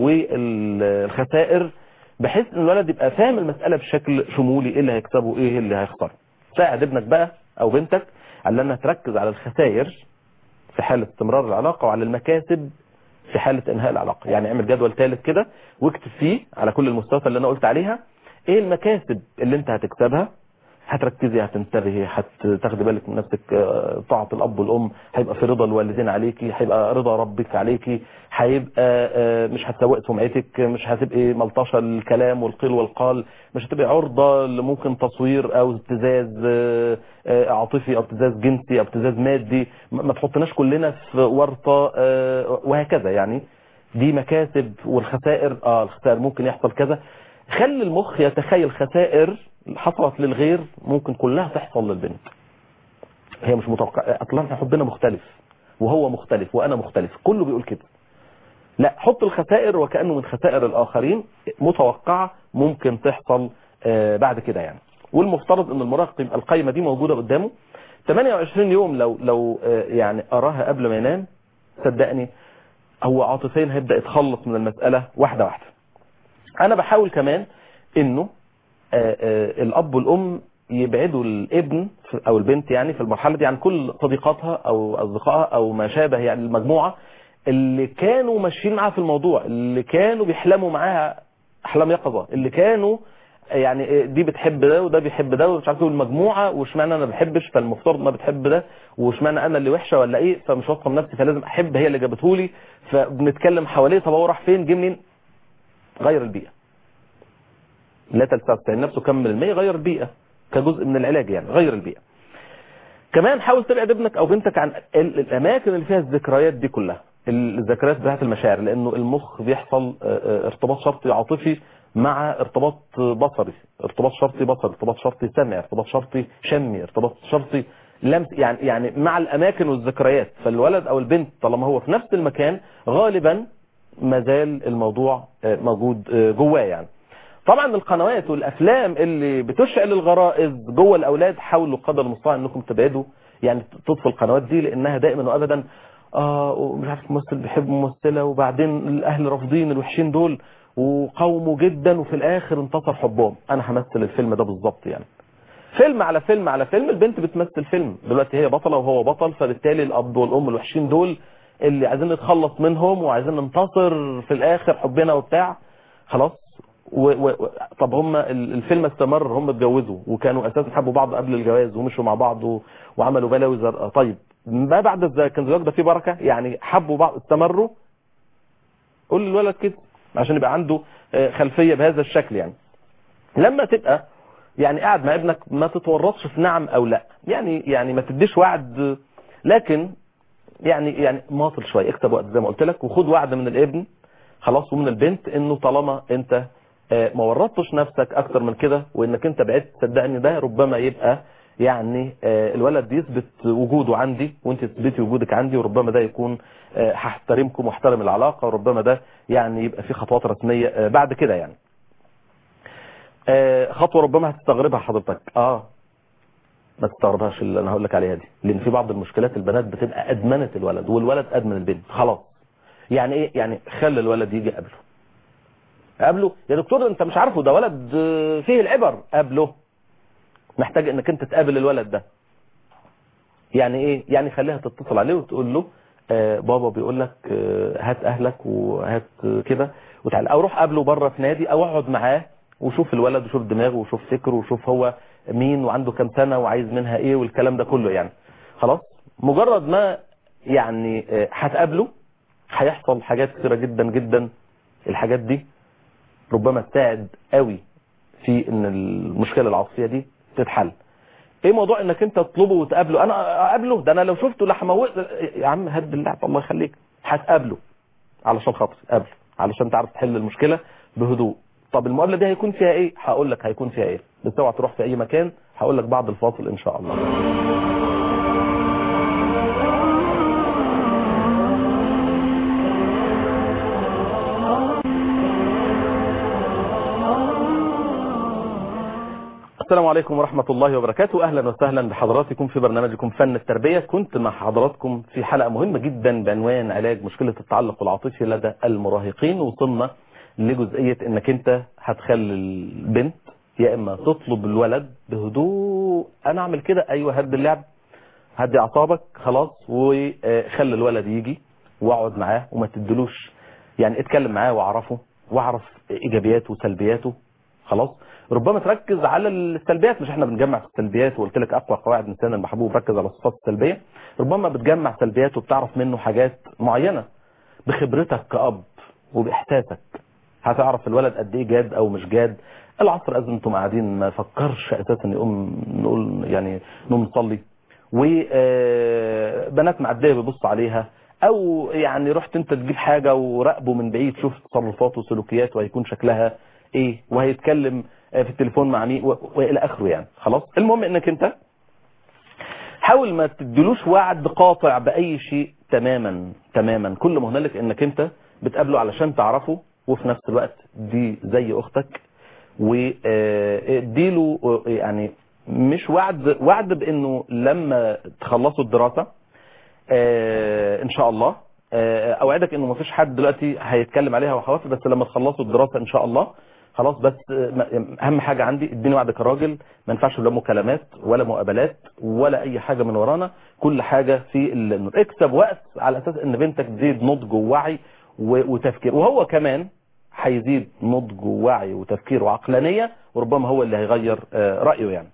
والخسائر بحيث ان الولد يبقى فاهم المسألة بشكل شمولي ايه اللي هيكسبه ايه اللي هيخسره ساعد ابنك بقى او بنتك على انها تركز على الخسائر في حالة استمرار العلاقة وعلى المكاسب في حالة انهاء العلاقة يعني اعمل جدول ثالث كده واكتب فيه على كل المستويات اللي انا قلت عليها ايه المكاسب اللي انت هتكسبها هتركزي هتنتبهي هتاخدي بالك من نفسك آه، طاعة الاب والام هيبقى في رضا الوالدين عليكي هيبقى رضا ربك عليكي هيبقى آه، مش هتسوق سمعتك مش هتبقي ملطشة الكلام والقيل والقال مش هتبقي عرضة لممكن تصوير او ابتزاز آه، آه، عاطفي او ابتزاز جنسي او ابتزاز مادي ما ما تحطناش كلنا في ورطة آه، وهكذا يعني دي مكاسب والخسائر اه الخسائر ممكن يحصل كذا خلي المخ يتخيل خسائر حصلت للغير ممكن كلها تحصل للبنت هي مش متوقع اصلا احنا حبنا مختلف وهو مختلف وانا مختلف كله بيقول كده لا حط الخسائر وكأنه من خسائر الآخرين متوقعة ممكن تحصل آه، بعد كده يعني والمفترض ان المراهق يبقى القائمة دي موجودة قدامه 28 يوم لو لو آه، يعني أراها قبل ما ينام صدقني هو عاطفيا هيبدأ يتخلص من المسألة واحدة واحدة انا بحاول كمان انه آه، آه، الاب والام يبعدوا الابن في- او البنت يعني في المرحله دي عن كل صديقاتها او اصدقائها او ما شابه يعني المجموعه اللي كانوا ماشيين معاها في الموضوع اللي كانوا بيحلموا معاها احلام يقظه اللي كانوا يعني دي بتحب ده وده بيحب ده ومش عارف ايه والمجموعه واشمعنى انا ما بحبش فالمفترض ما بتحب ده واشمعنى انا اللي وحشه ولا ايه فمش واثقه من نفسي فلازم احب هي اللي جابته لي فبنتكلم حواليه طب هو راح فين جه منين غير البيئه لا تستعين نفسه كمل المية غير البيئة كجزء من العلاج يعني غير البيئة كمان حاول تبعد ابنك او بنتك عن ال- الاماكن اللي فيها الذكريات دي كلها الذكريات بتاعت المشاعر لانه المخ بيحصل آه، آه، ارتباط شرطي عاطفي مع ارتباط بصري ارتباط شرطي بصري ارتباط شرطي سمعي ارتباط شرطي شمي ارتباط شرطي لمس يعني يعني مع الاماكن والذكريات فالولد او البنت طالما هو في نفس المكان غالبا ما زال الموضوع آه، موجود آه، جواه يعني طبعا القنوات والافلام اللي بتشعل الغرائز جوه الاولاد حاولوا قدر المستطاع انكم تبعدوا يعني تطفوا القنوات دي لانها دائما وابدا اه ومش عارف ممثل بيحب ممثله وبعدين الاهل رافضين الوحشين دول وقاوموا جدا وفي الاخر انتصر حبهم انا همثل الفيلم ده بالظبط يعني فيلم على فيلم على فيلم البنت بتمثل فيلم دلوقتي هي بطلة وهو بطل فبالتالي الاب والام الوحشين دول اللي عايزين نتخلص منهم وعايزين ننتصر في الاخر حبنا وبتاع خلاص و... و... و- طب هم ال- الفيلم استمر هم اتجوزوا وكانوا اساسا حبوا بعض قبل الجواز ومشوا مع بعض و... وعملوا بلاوي زرقاء طيب ما بعد الزواج كان الزواج ده فيه بركه يعني حبوا بعض استمروا قول للولد كده عشان يبقى عنده آه، خلفيه بهذا الشكل يعني لما تبقى يعني قاعد مع ابنك ما تتورطش في نعم او لا يعني يعني ما تديش وعد لكن يعني يعني ماطل شويه اكتب وقت زي ما قلت لك وخد وعد من الابن خلاص ومن البنت انه طالما انت آه، ما ورطتش نفسك اكتر من كده وانك انت بعدت صدقني ده ربما يبقى يعني آه، الولد يثبت وجوده عندي وانت تثبتي وجودك عندي وربما ده يكون آه، هحترمكم واحترم العلاقة وربما ده يعني يبقى في خطوات رسمية آه، بعد كده يعني آه، خطوة ربما هتستغربها حضرتك اه ما تستغربهاش اللي انا هقول لك عليها دي لان في بعض المشكلات البنات بتبقى ادمنت الولد والولد ادمن البنت خلاص يعني ايه يعني خلي الولد يجي قبله قبله يا دكتور انت مش عارفه ده ولد آه، فيه العبر قبله محتاج انك انت تقابل الولد ده يعني ايه يعني خليها تتصل عليه وتقول له آه بابا بيقول لك آه هات اهلك وهات آه كده وتعالى او روح قابله بره في نادي او اقعد معاه وشوف الولد وشوف دماغه وشوف فكره وشوف هو مين وعنده كام سنه وعايز منها ايه والكلام ده كله يعني خلاص مجرد ما يعني آه، هتقابله هيحصل حاجات كثيره جدا جدا الحاجات دي ربما تساعد قوي في ان المشكله العاطفيه دي تتحل ايه موضوع انك انت تطلبه وتقابله انا اقابله ده انا لو شفته لا هموت يا عم هد اللعب الله يخليك هتقابله علشان خاطر قابله علشان تعرف تحل المشكله بهدوء طب المقابله دي هيكون فيها ايه هقول لك هيكون فيها ايه بس اوعى تروح في اي مكان هقول لك بعد الفاصل ان شاء الله السلام عليكم ورحمة الله وبركاته أهلا وسهلا بحضراتكم في برنامجكم فن التربية كنت مع حضراتكم في حلقة مهمة جدا بعنوان علاج مشكلة التعلق العاطفي لدى المراهقين وصلنا لجزئية انك انت هتخلي البنت يا اما تطلب الولد بهدوء انا اعمل كده ايوه هد اللعب هدي اعصابك خلاص وخلي الولد يجي واقعد معاه وما تدلوش يعني اتكلم معاه واعرفه واعرف ايجابياته وسلبياته خلاص ربما تركز على السلبيات مش احنا بنجمع في السلبيات وقلت لك اقوى قواعد الانسان المحبوب ركز على الصفات السلبيه ربما بتجمع سلبيات وبتعرف منه حاجات معينه بخبرتك كأب وبإحساسك هتعرف الولد قد ايه جاد او مش جاد العصر اذن انتم قاعدين ما فكرش اساسا يقوم نقول يعني نقوم نصلي وبنات معديه بيبص عليها او يعني رحت انت تجيب حاجه وراقبه من بعيد شوف تصرفاته وسلوكياته وهيكون شكلها ايه وهيتكلم في التليفون مع مين و- والى اخره يعني خلاص المهم انك انت حاول ما تدلوش وعد قاطع باي شيء تماما تماما كل ما هنالك انك انت بتقابله علشان تعرفه وفي نفس الوقت دي زي اختك واديله يعني مش وعد وعد بانه لما تخلصوا الدراسه آه، ان شاء الله آه، اوعدك انه مفيش حد دلوقتي هيتكلم عليها وخلاص بس لما تخلصوا الدراسه ان شاء الله خلاص بس آه، ما- اهم حاجه عندي اديني وعد كراجل ما ينفعش لا مكالمات ولا مقابلات ولا اي حاجه من ورانا كل حاجه في ال- اكسب وقت على اساس ان بنتك تزيد نضج ووعي و- وتفكير وهو كمان هيزيد نضج ووعي وتفكير وعقلانيه وربما هو اللي هيغير آه، رايه يعني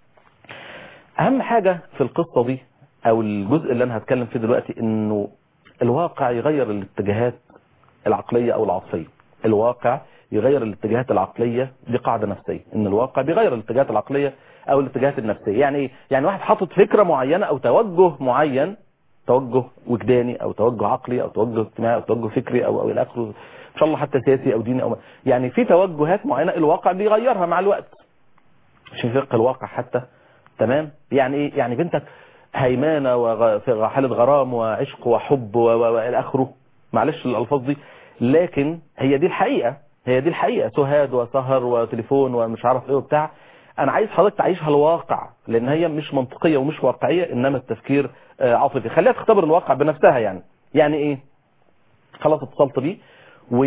اهم حاجة في القصة دي او الجزء اللي انا هتكلم فيه دلوقتي انه الواقع يغير الاتجاهات العقلية او العاطفية الواقع يغير الاتجاهات العقلية دي قاعدة نفسية ان الواقع بيغير الاتجاهات العقلية او الاتجاهات النفسية يعني إيه؟ يعني واحد حاطط فكرة معينة او توجه معين توجه وجداني او توجه عقلي او توجه اجتماعي او توجه فكري او او الى اخره ان شاء الله حتى سياسي او ديني او يعني في توجهات معينة الواقع بيغيرها مع الوقت مش في فقه الواقع حتى تمام يعني ايه يعني بنتك هيمانه وغ... في حاله غرام وعشق وحب و- و- والى اخره معلش الالفاظ دي لكن هي دي الحقيقه هي دي الحقيقه سهاد وسهر وتليفون ومش عارف ايه وبتاع انا عايز حضرتك تعيشها الواقع لان هي مش منطقيه ومش واقعيه انما التفكير آه، عاطفي خليها تختبر الواقع بنفسها يعني يعني ايه خلاص اتصلت بيه و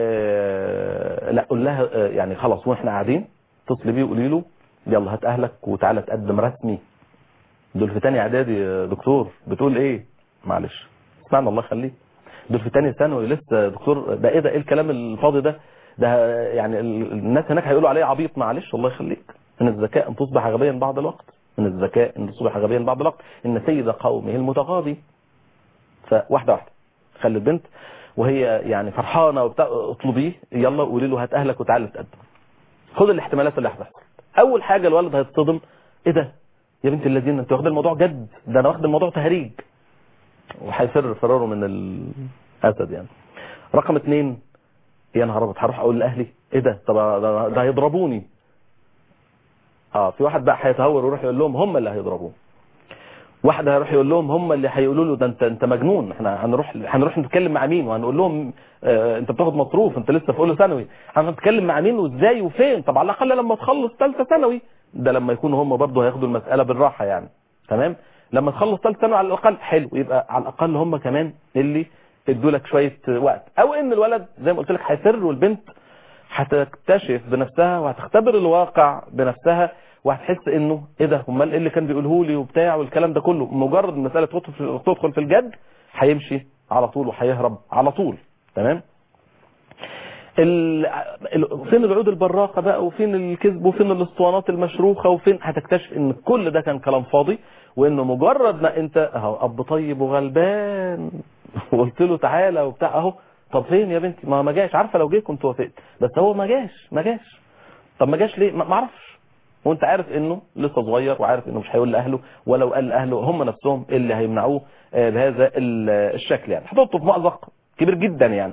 آه، لا قول لها آه، يعني خلاص واحنا قاعدين اتصلي بيه وقولي له يلا هات اهلك وتعالى تقدم رسمي دول في تاني اعدادي يا دكتور بتقول ايه معلش اسمعنا الله يخليك دول في تاني ثانوي لسه دكتور ده ايه ده ايه الكلام الفاضي ده ده يعني ال- الناس هناك هيقولوا عليه عبيط معلش الله يخليك من الذكاء ان تصبح غبيا بعض الوقت من الذكاء ان تصبح غبيا بعض الوقت ان سيد قومه المتغاضي فواحده واحده خلي البنت وهي يعني فرحانه وبتاع اطلبيه يلا قولي له هات اهلك وتعالى تقدم خد الاحتمالات اللي هتحصل اول حاجه الولد هيتصدم ايه ده يا بنت الذين انت واخد الموضوع جد ده انا واخد الموضوع تهريج وهيفر فراره من الاسد يعني رقم اتنين يا نهار ابيض هروح اقول لاهلي ايه ده طب ده, ده هيضربوني اه في واحد بقى هيتهور ويروح يقول لهم هم اللي هيضربوه واحد هيروح يقول لهم هم اللي هيقولوا له ده انت انت مجنون احنا هنروح هنروح نتكلم مع مين وهنقول لهم اه انت بتاخد مصروف انت لسه في اولى ثانوي هنتكلم مع مين وازاي وفين طب على الاقل لما تخلص ثالثه ثانوي ده لما يكونوا هم برضه هياخدوا المساله بالراحه يعني تمام لما تخلص ثالثه ثانوي على الاقل حلو يبقى على الاقل هم كمان اللي ادوا لك شويه وقت او ان الولد زي ما قلت لك هيسر والبنت هتكتشف بنفسها وهتختبر الواقع بنفسها وهتحس انه ايه ده امال ايه اللي كان بيقوله لي وبتاع والكلام ده كله مجرد المساله تدخل في تدخل في الجد هيمشي على طول وهيهرب على طول تمام ال... ال... فين العود البراقه بقى وفين الكذب وفين الاسطوانات المشروخه وفين هتكتشف ان كل ده كان كلام فاضي وانه مجرد ما انت اهو اب طيب وغلبان وقلت له تعالى وبتاع اهو طب فين يا بنتي ما ما جاش عارفه لو جه كنت وافقت بس هو ما جاش ما جاش طب ما جاش ليه ما اعرفش وانت عارف انه لسه صغير وعارف انه مش هيقول لاهله ولو قال لاهله هم نفسهم اللي هيمنعوه بهذا الشكل يعني هتحطه في مأزق كبير جدا يعني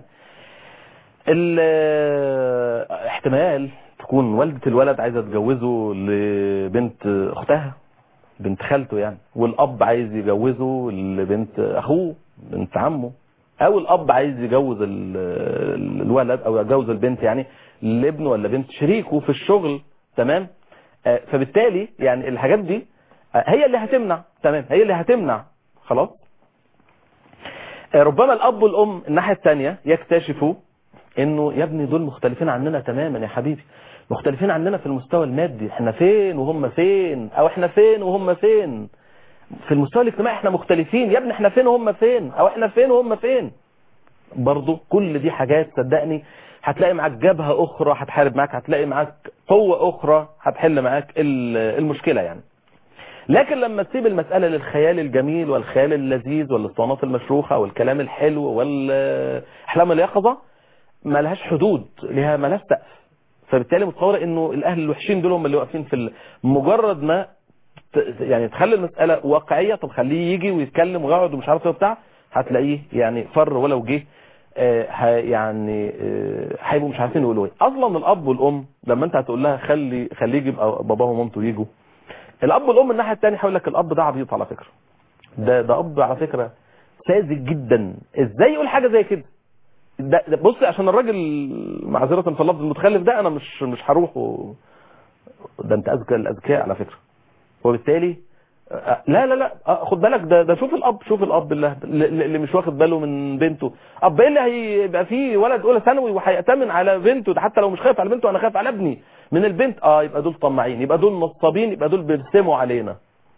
احتمال تكون والدة الولد عايزة تجوزه لبنت اختها بنت خالته يعني والاب عايز يجوزه لبنت اخوه بنت عمه او الاب عايز يجوز الولد او يجوز البنت يعني لابنه ولا بنت شريكه في الشغل تمام فبالتالي يعني الحاجات دي هي اللي هتمنع تمام هي اللي هتمنع خلاص ربما الاب والام الناحيه الثانيه يكتشفوا انه يا ابني دول مختلفين عننا تماما يا حبيبي مختلفين عننا في المستوى المادي احنا فين وهم فين او احنا فين وهم فين في المستوى الاجتماعي احنا مختلفين يا ابني احنا فين وهم فين او احنا فين وهم فين برضو كل دي حاجات صدقني هتلاقي معاك جبهة اخرى هتحارب معاك هتلاقي معاك قوة اخرى هتحل معاك المشكلة يعني لكن لما تسيب المسألة للخيال الجميل والخيال اللذيذ والاسطوانات المشروخة والكلام الحلو والاحلام اليقظة ما لهاش حدود لها ما لهاش سقف فبالتالي متصور انه الاهل الوحشين دول هم اللي واقفين في مجرد ما يعني تخلي المسألة واقعية طب خليه يجي ويتكلم ويقعد ومش عارف ايه وبتاع هتلاقيه يعني فر ولو جه آه يعني هيبقوا آه مش عارفين يقولوا ايه اصلا الاب والام لما انت هتقول لها خلي خليه يجي باباه ومامته يجوا الاب والام الناحيه الثانيه هيقول لك الاب ده عبيط على فكره ده ده اب على فكره ساذج جدا ازاي يقول حاجه زي كده ده, ده بص عشان الراجل معذره في اللفظ المتخلف ده انا مش مش هروح و... ده انت اذكى الاذكياء على فكره وبالتالي لا لا لا خد بالك ده ده شوف الاب شوف الاب اللي, اللي مش واخد باله من بنته اب ايه اللي هيبقى فيه ولد اولى ثانوي وهيأتمن على بنته ده حتى لو مش خايف على بنته انا خايف على ابني من البنت اه يبقى دول طماعين يبقى دول نصابين يبقى دول بيرسموا علينا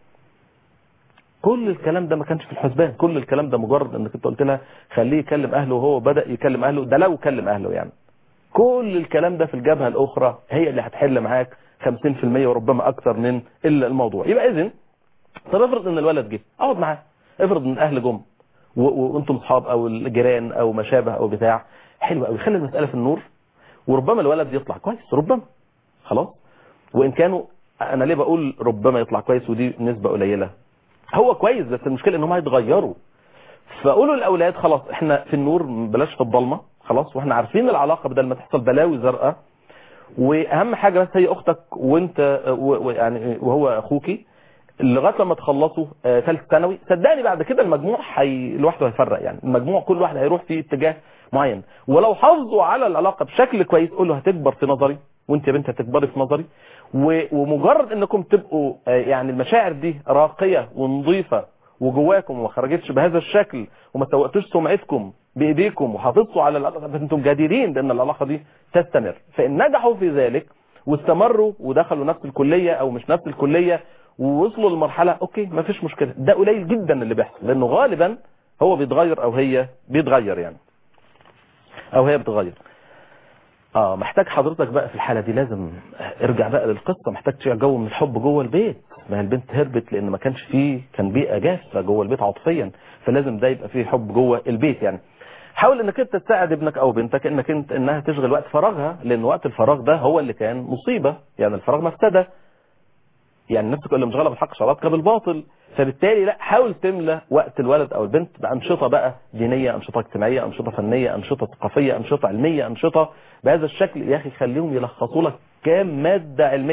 كل الكلام ده ما كانش في الحسبان كل الكلام ده مجرد انك انت قلت لها خليه يكلم اهله وهو بدأ يكلم اهله ده لو كلم اهله يعني كل الكلام ده في الجبهة الاخرى هي اللي هتحل معاك 50% وربما اكثر من الموضوع يبقى اذن طب افرض ان الولد جه اقعد معاه افرض ان الاهل جم وانتم اصحاب او الجيران او ما شابه او بتاع حلو قوي خلي المساله في النور وربما الولد يطلع كويس ربما خلاص وان كانوا انا ليه بقول ربما يطلع كويس ودي نسبه قليله هو كويس بس المشكله ان هم هيتغيروا فقولوا للاولاد خلاص احنا في النور بلاش في الضلمه خلاص واحنا عارفين العلاقه بدل ما تحصل بلاوي زرقاء واهم حاجه بس هي اختك وانت يعني وهو اخوكي لغايه لما تخلصوا ثالث ثانوي صدقني بعد كده المجموع حي... لوحده هيفرق يعني المجموع كل واحد هيروح في اتجاه معين ولو حافظوا على العلاقه بشكل كويس قول له هتكبر في نظري وانت يا بنت هتكبري في نظري و... ومجرد انكم تبقوا يعني المشاعر دي راقيه ونظيفه وجواكم وما خرجتش بهذا الشكل وما سوقتوش سمعتكم بايديكم وحافظتوا على العلاقه فانتم جديرين بان العلاقه دي تستمر فان نجحوا في ذلك واستمروا ودخلوا نفس الكليه او مش نفس الكليه ووصلوا لمرحلة اوكي ما فيش مشكلة ده قليل جدا اللي بيحصل لانه غالبا هو بيتغير او هي بيتغير يعني او هي بتغير اه محتاج حضرتك بقى في الحالة دي لازم ارجع بقى للقصة محتاج تشيع جو من الحب جوه البيت ما هي البنت هربت لان ما كانش فيه كان بيئة جافة جوه البيت عاطفيا فلازم ده يبقى فيه حب جوه البيت يعني حاول انك انت تساعد ابنك او بنتك انك انت انها تشغل وقت فراغها لان وقت الفراغ ده هو اللي كان مصيبة يعني الفراغ مفسده يعني نفسك اللي مشغله بالحق شرطك بالباطل فبالتالي لا حاول تملى وقت الولد او البنت بانشطه بقى دينيه انشطه اجتماعيه انشطه فنيه انشطه ثقافيه انشطه علميه انشطه بهذا الشكل يا اخي خليهم يلخصوا لك كام ماده علميه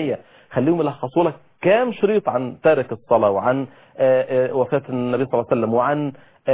خليهم يلخصوا لك كام شريط عن تارك الصلاة وعن آه، آه، وفاة النبي صلى الله عليه وسلم وعن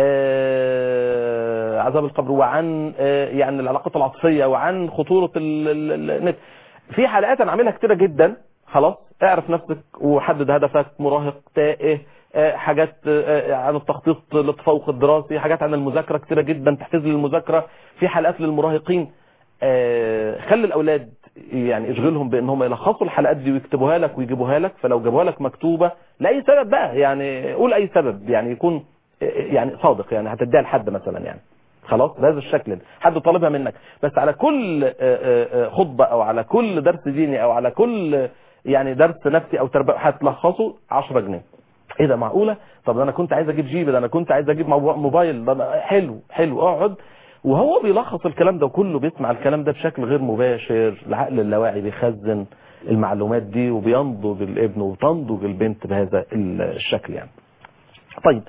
آه، عذاب القبر وعن آه، يعني العلاقات العاطفية وعن خطورة ال- ال- النت في حلقات انا عاملها كتيرة جدا خلاص اعرف نفسك وحدد هدفك مراهق تائه آه، حاجات آه، عن التخطيط للتفوق الدراسي حاجات عن المذاكرة كتيرة جدا تحفيز للمذاكرة في حلقات للمراهقين آه، خلي الاولاد يعني اشغلهم بان هم يلخصوا الحلقات دي ويكتبوها لك ويجيبوها لك فلو جابوها لك مكتوبة لاي سبب بقى يعني قول اي سبب يعني يكون آه، يعني صادق يعني هتديها لحد مثلا يعني خلاص بهذا الشكل حد طالبها منك بس على كل آه، آه، آه، خطبة او على كل درس ديني او على كل آه، يعني درس نفسي او تربية هتلخصه 10 جنيه ايه ده معقولة طب ده انا كنت عايز اجيب جيب ده انا كنت عايز اجيب مو- موبايل ده أنا حلو حلو اقعد وهو بيلخص الكلام ده وكله بيسمع الكلام ده بشكل غير مباشر العقل اللاواعي بيخزن المعلومات دي وبينضج الابن وتنضج البنت بهذا الشكل يعني طيب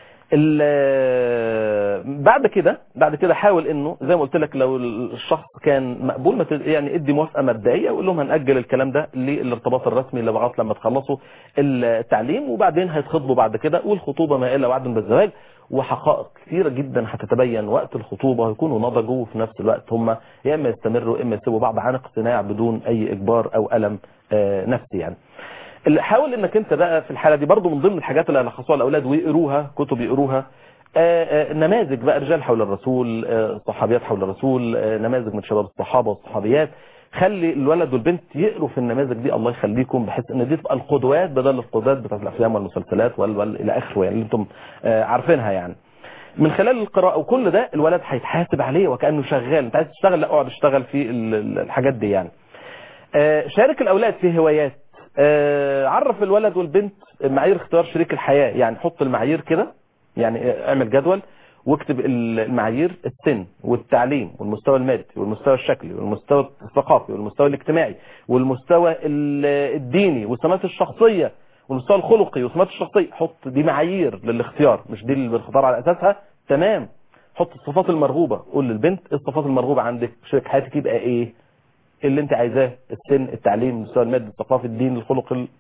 ال- بعد كده بعد كده حاول انه زي ما قلت لك لو الشخص كان مقبول ما ت- يعني ادي موافقه مبدئيه وقول لهم هنأجل الكلام ده للارتباط الرسمي لغايه لما تخلصوا التعليم وبعدين هيتخطبوا بعد كده والخطوبه ما الا وعد بالزواج وحقائق كثيره جدا هتتبين وقت الخطوبه ويكونوا نضجوا وفي نفس الوقت هم يا اما يستمروا اما يسيبوا بعض عن اقتناع بدون اي اجبار او الم آه، نفسي يعني اللي حاول انك انت بقى في الحاله دي برضو من ضمن الحاجات اللي هيلخصوها الاولاد ويقروها كتب يقروها آه، آه، نماذج بقى رجال حول الرسول آه، صحابيات حول الرسول آه، نماذج من شباب الصحابه والصحابيات خلي الولد والبنت يقروا في النماذج دي الله يخليكم بحيث ان دي تبقى القدوات بدل القدوات بتاعت الافلام والمسلسلات وال وال الى اخره يعني اللي انتم آه، عارفينها يعني من خلال القراءة وكل ده الولد هيتحاسب عليه وكأنه شغال انت عايز تشتغل لا اقعد اشتغل في ال- ال- الحاجات دي يعني آه، شارك الاولاد في هوايات آه، عرف الولد والبنت معايير اختيار شريك الحياة يعني حط المعايير كده يعني آه، اعمل جدول واكتب ال- المعايير السن والتعليم والمستوى المادي والمستوى الشكلي والمستوى الثقافي والمستوى الاجتماعي والمستوى ال- الديني والسمات الشخصية والمستوى الخلقي والسمات الشخصية حط دي معايير للاختيار مش دي اللي بنختار على اساسها تمام حط الصفات المرغوبة قول للبنت إيه الصفات المرغوبة عندك شريك حياتك يبقى ايه اللي انت عايزاه السن التعليم المستوى المادي الثقافي الدين الخلق ال...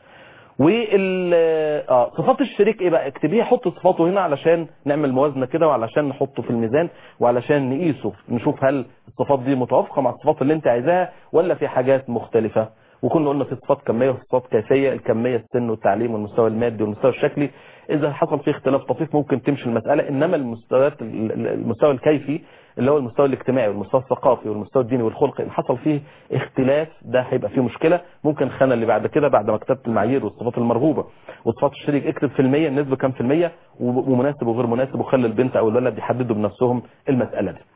وال اه صفات الشريك ايه بقى اكتبيها حط صفاته هنا علشان نعمل موازنه كده وعلشان نحطه في الميزان وعلشان نقيسه نشوف هل الصفات دي متوافقه مع الصفات اللي انت عايزاها ولا في حاجات مختلفه وكنا قلنا في صفات كميه وصفات كيفيه الكميه السن والتعليم والمستوى المادي والمستوى الشكلي اذا حصل فيه اختلاف طفيف ممكن تمشي المساله انما المستويات المستوى الكيفي اللي هو المستوى الاجتماعي والمستوى الثقافي والمستوى الديني والخلقي اللي حصل فيه اختلاف ده هيبقى فيه مشكله ممكن الخانه اللي بعد كده بعد ما كتبت المعايير والصفات المرغوبه وصفات الشريك اكتب في المية النسبه كام في المية ومناسب وغير مناسب وخلي البنت او الولد يحددوا بنفسهم المساله دي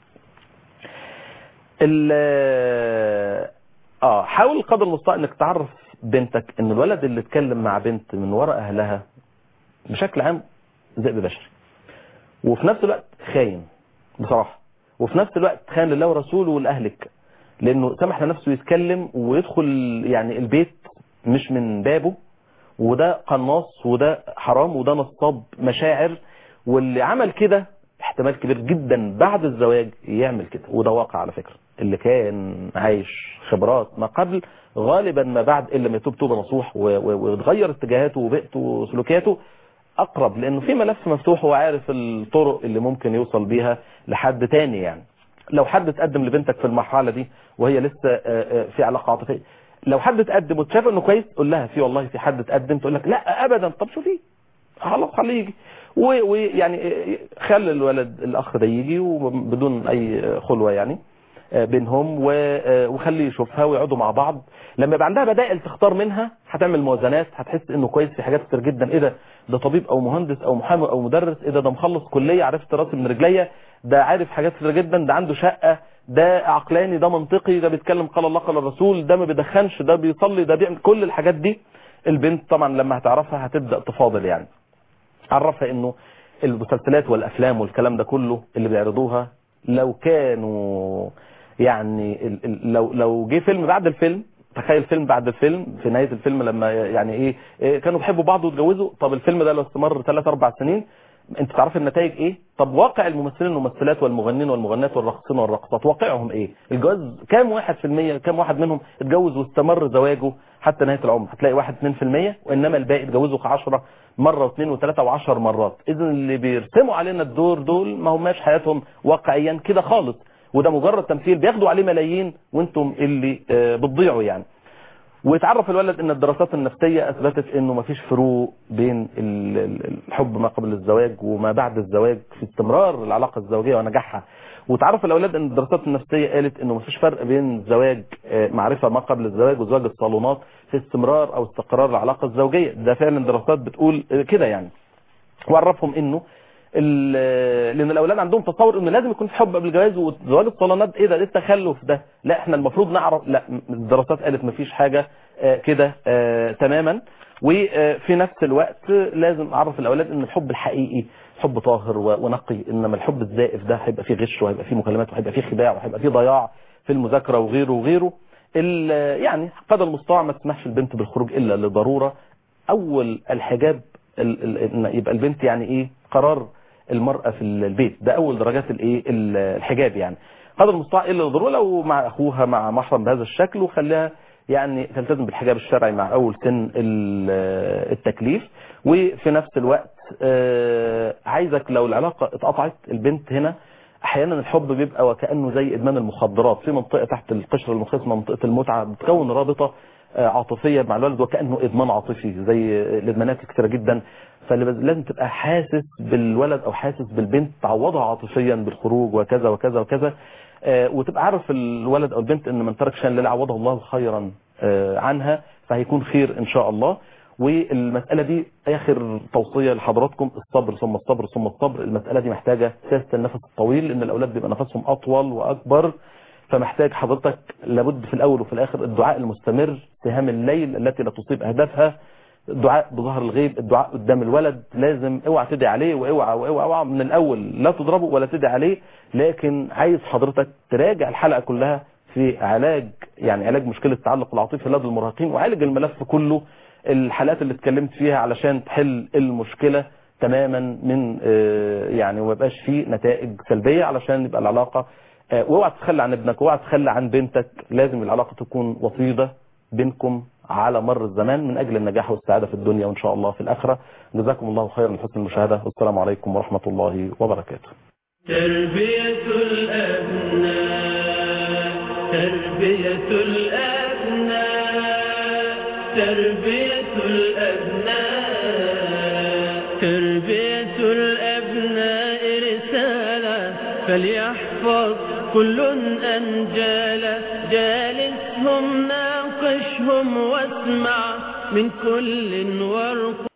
اه حاول قدر المستطاع انك تعرف بنتك ان الولد اللي اتكلم مع بنت من وراء اهلها بشكل عام ذئب بشري وفي نفس الوقت خاين بصراحة وفي نفس الوقت خان لله ورسوله ولأهلك لأنه سمح لنفسه يتكلم ويدخل يعني البيت مش من بابه وده قناص وده حرام وده نصاب مشاعر واللي عمل كده احتمال كبير جدا بعد الزواج يعمل كده وده واقع على فكرة اللي كان عايش خبرات ما قبل غالبا ما بعد إلا ما يتوب توبة نصوح ويتغير اتجاهاته وبيئته وسلوكياته اقرب لانه في ملف مفتوح وعارف الطرق اللي ممكن يوصل بيها لحد تاني يعني لو حد تقدم لبنتك في المرحلة دي وهي لسه في علاقة عاطفية لو حد تقدم وتشاف انه كويس قول لها في والله في حد تقدم تقول لك لا ابدا طب شوفي خلاص خليه يجي ويعني خلي الولد الاخ ده يجي وبدون اي خلوة يعني بينهم وخليه يشوفها ويقعدوا مع بعض لما يبقى عندها بدائل تختار منها هتعمل موازنات هتحس انه كويس في حاجات كتير جدا ايه ده ده طبيب او مهندس او محامي او مدرس ايه ده ده مخلص كليه عرفت راسي من رجليا ده عارف حاجات كتير جدا ده عنده شقه ده عقلاني ده منطقي ده بيتكلم قال الله قال الرسول ده ما بيدخنش ده بيصلي ده بيعمل كل الحاجات دي البنت طبعا لما هتعرفها هتبدا تفاضل يعني عرفها انه المسلسلات والافلام والكلام ده كله اللي بيعرضوها لو كانوا يعني لو لو جه فيلم بعد الفيلم تخيل فيلم بعد الفيلم في نهاية الفيلم لما يعني ايه, إيه كانوا بيحبوا بعض واتجوزوا طب الفيلم ده لو استمر 3 4 سنين انت تعرف النتائج ايه طب واقع الممثلين والممثلات والمغنين والمغنات والراقصين والراقصات واقعهم ايه الجواز كام واحد في المية كام واحد منهم اتجوز واستمر زواجه حتى نهاية العمر هتلاقي واحد اتنين في المية وانما الباقي اتجوزوا عشرة مرة واثنين وثلاثة وعشر مرات اذا اللي بيرسموا علينا الدور دول ما هماش حياتهم واقعيا كده خالص وده مجرد تمثيل بياخدوا عليه ملايين وانتم اللي آه، بتضيعوا يعني ويتعرف الولد ان الدراسات النفسية اثبتت انه مفيش فروق بين ال- ال- الحب ما قبل الزواج وما بعد الزواج في استمرار العلاقة الزوجية ونجاحها وتعرف الاولاد ان الدراسات النفسية قالت انه مفيش فرق بين زواج آه، معرفة ما قبل الزواج وزواج الصالونات في استمرار او استقرار العلاقة الزوجية ده فعلا دراسات بتقول آه، كده يعني وعرفهم انه ال- لان الاولاد عندهم تصور انه لازم يكون في حب قبل الجواز وزواج الصالونات ايه ده ايه التخلف ده لا احنا المفروض نعرف لا الدراسات قالت مفيش حاجه آه، كده آه، تماما وفي نفس الوقت لازم اعرف الاولاد ان الحب الحقيقي حب طاهر و- ونقي انما الحب الزائف ده هيبقى فيه غش وهيبقى فيه مكالمات وهيبقى فيه خداع وهيبقى فيه ضياع في المذاكره وغيره وغيره ال- يعني قدر المستطاع ما تسمحش البنت بالخروج الا لضروره اول الحجاب ال- ال- إن يبقى البنت يعني ايه قرار المرأة في البيت ده اول درجات الايه ال- الحجاب يعني قدر المستطاع الا الضروره لو مع اخوها مع محرم بهذا الشكل وخليها يعني تلتزم بالحجاب الشرعي مع اول سن ال- التكليف وفي نفس الوقت آه، عايزك لو العلاقة اتقطعت البنت هنا احيانا الحب بيبقى وكانه زي ادمان المخدرات في منطقه تحت القشره المخيط اسمها منطقه المتعه بتكون رابطه آه، عاطفيه مع الولد وكانه ادمان عاطفي زي الادمانات كتيره جدا فلازم تبقى حاسس بالولد او حاسس بالبنت تعوضها عاطفيا بالخروج وكذا وكذا وكذا آه، وتبقى عارف الولد او البنت ان من ترك شيئا لله عوضه الله خيرا آه، عنها فهيكون خير ان شاء الله والمسألة دي آخر توصية لحضراتكم الصبر ثم الصبر ثم الصبر المسألة دي محتاجة سياسة النفس الطويل لأن الأولاد بيبقى نفسهم أطول وأكبر فمحتاج حضرتك لابد في الأول وفي الآخر الدعاء المستمر سهام الليل التي لا تصيب أهدافها الدعاء بظهر الغيب الدعاء قدام الولد لازم اوعى تدعي عليه واوعى واوعى اوعى من الأول لا تضربه ولا تدعي عليه لكن عايز حضرتك تراجع الحلقة كلها في علاج يعني علاج مشكلة التعلق العاطفي لدى المراهقين وعالج الملف كله الحالات اللي اتكلمت فيها علشان تحل المشكلة تماما من آه، يعني وما يبقاش فيه نتائج سلبية علشان يبقى العلاقة آه، واوعى تتخلى عن ابنك واوعى تتخلى عن بنتك لازم العلاقة تكون وطيدة بينكم على مر الزمان من أجل النجاح والسعادة في الدنيا وإن شاء الله في الآخرة جزاكم الله خيرا لحسن المشاهدة والسلام عليكم ورحمة الله وبركاته تربية الأبناء تربية الأبناء تربية الأبناء تربية الأبناء رسالة فليحفظ كل أنجالا جالسهم ناقشهم واسمع من كل ورق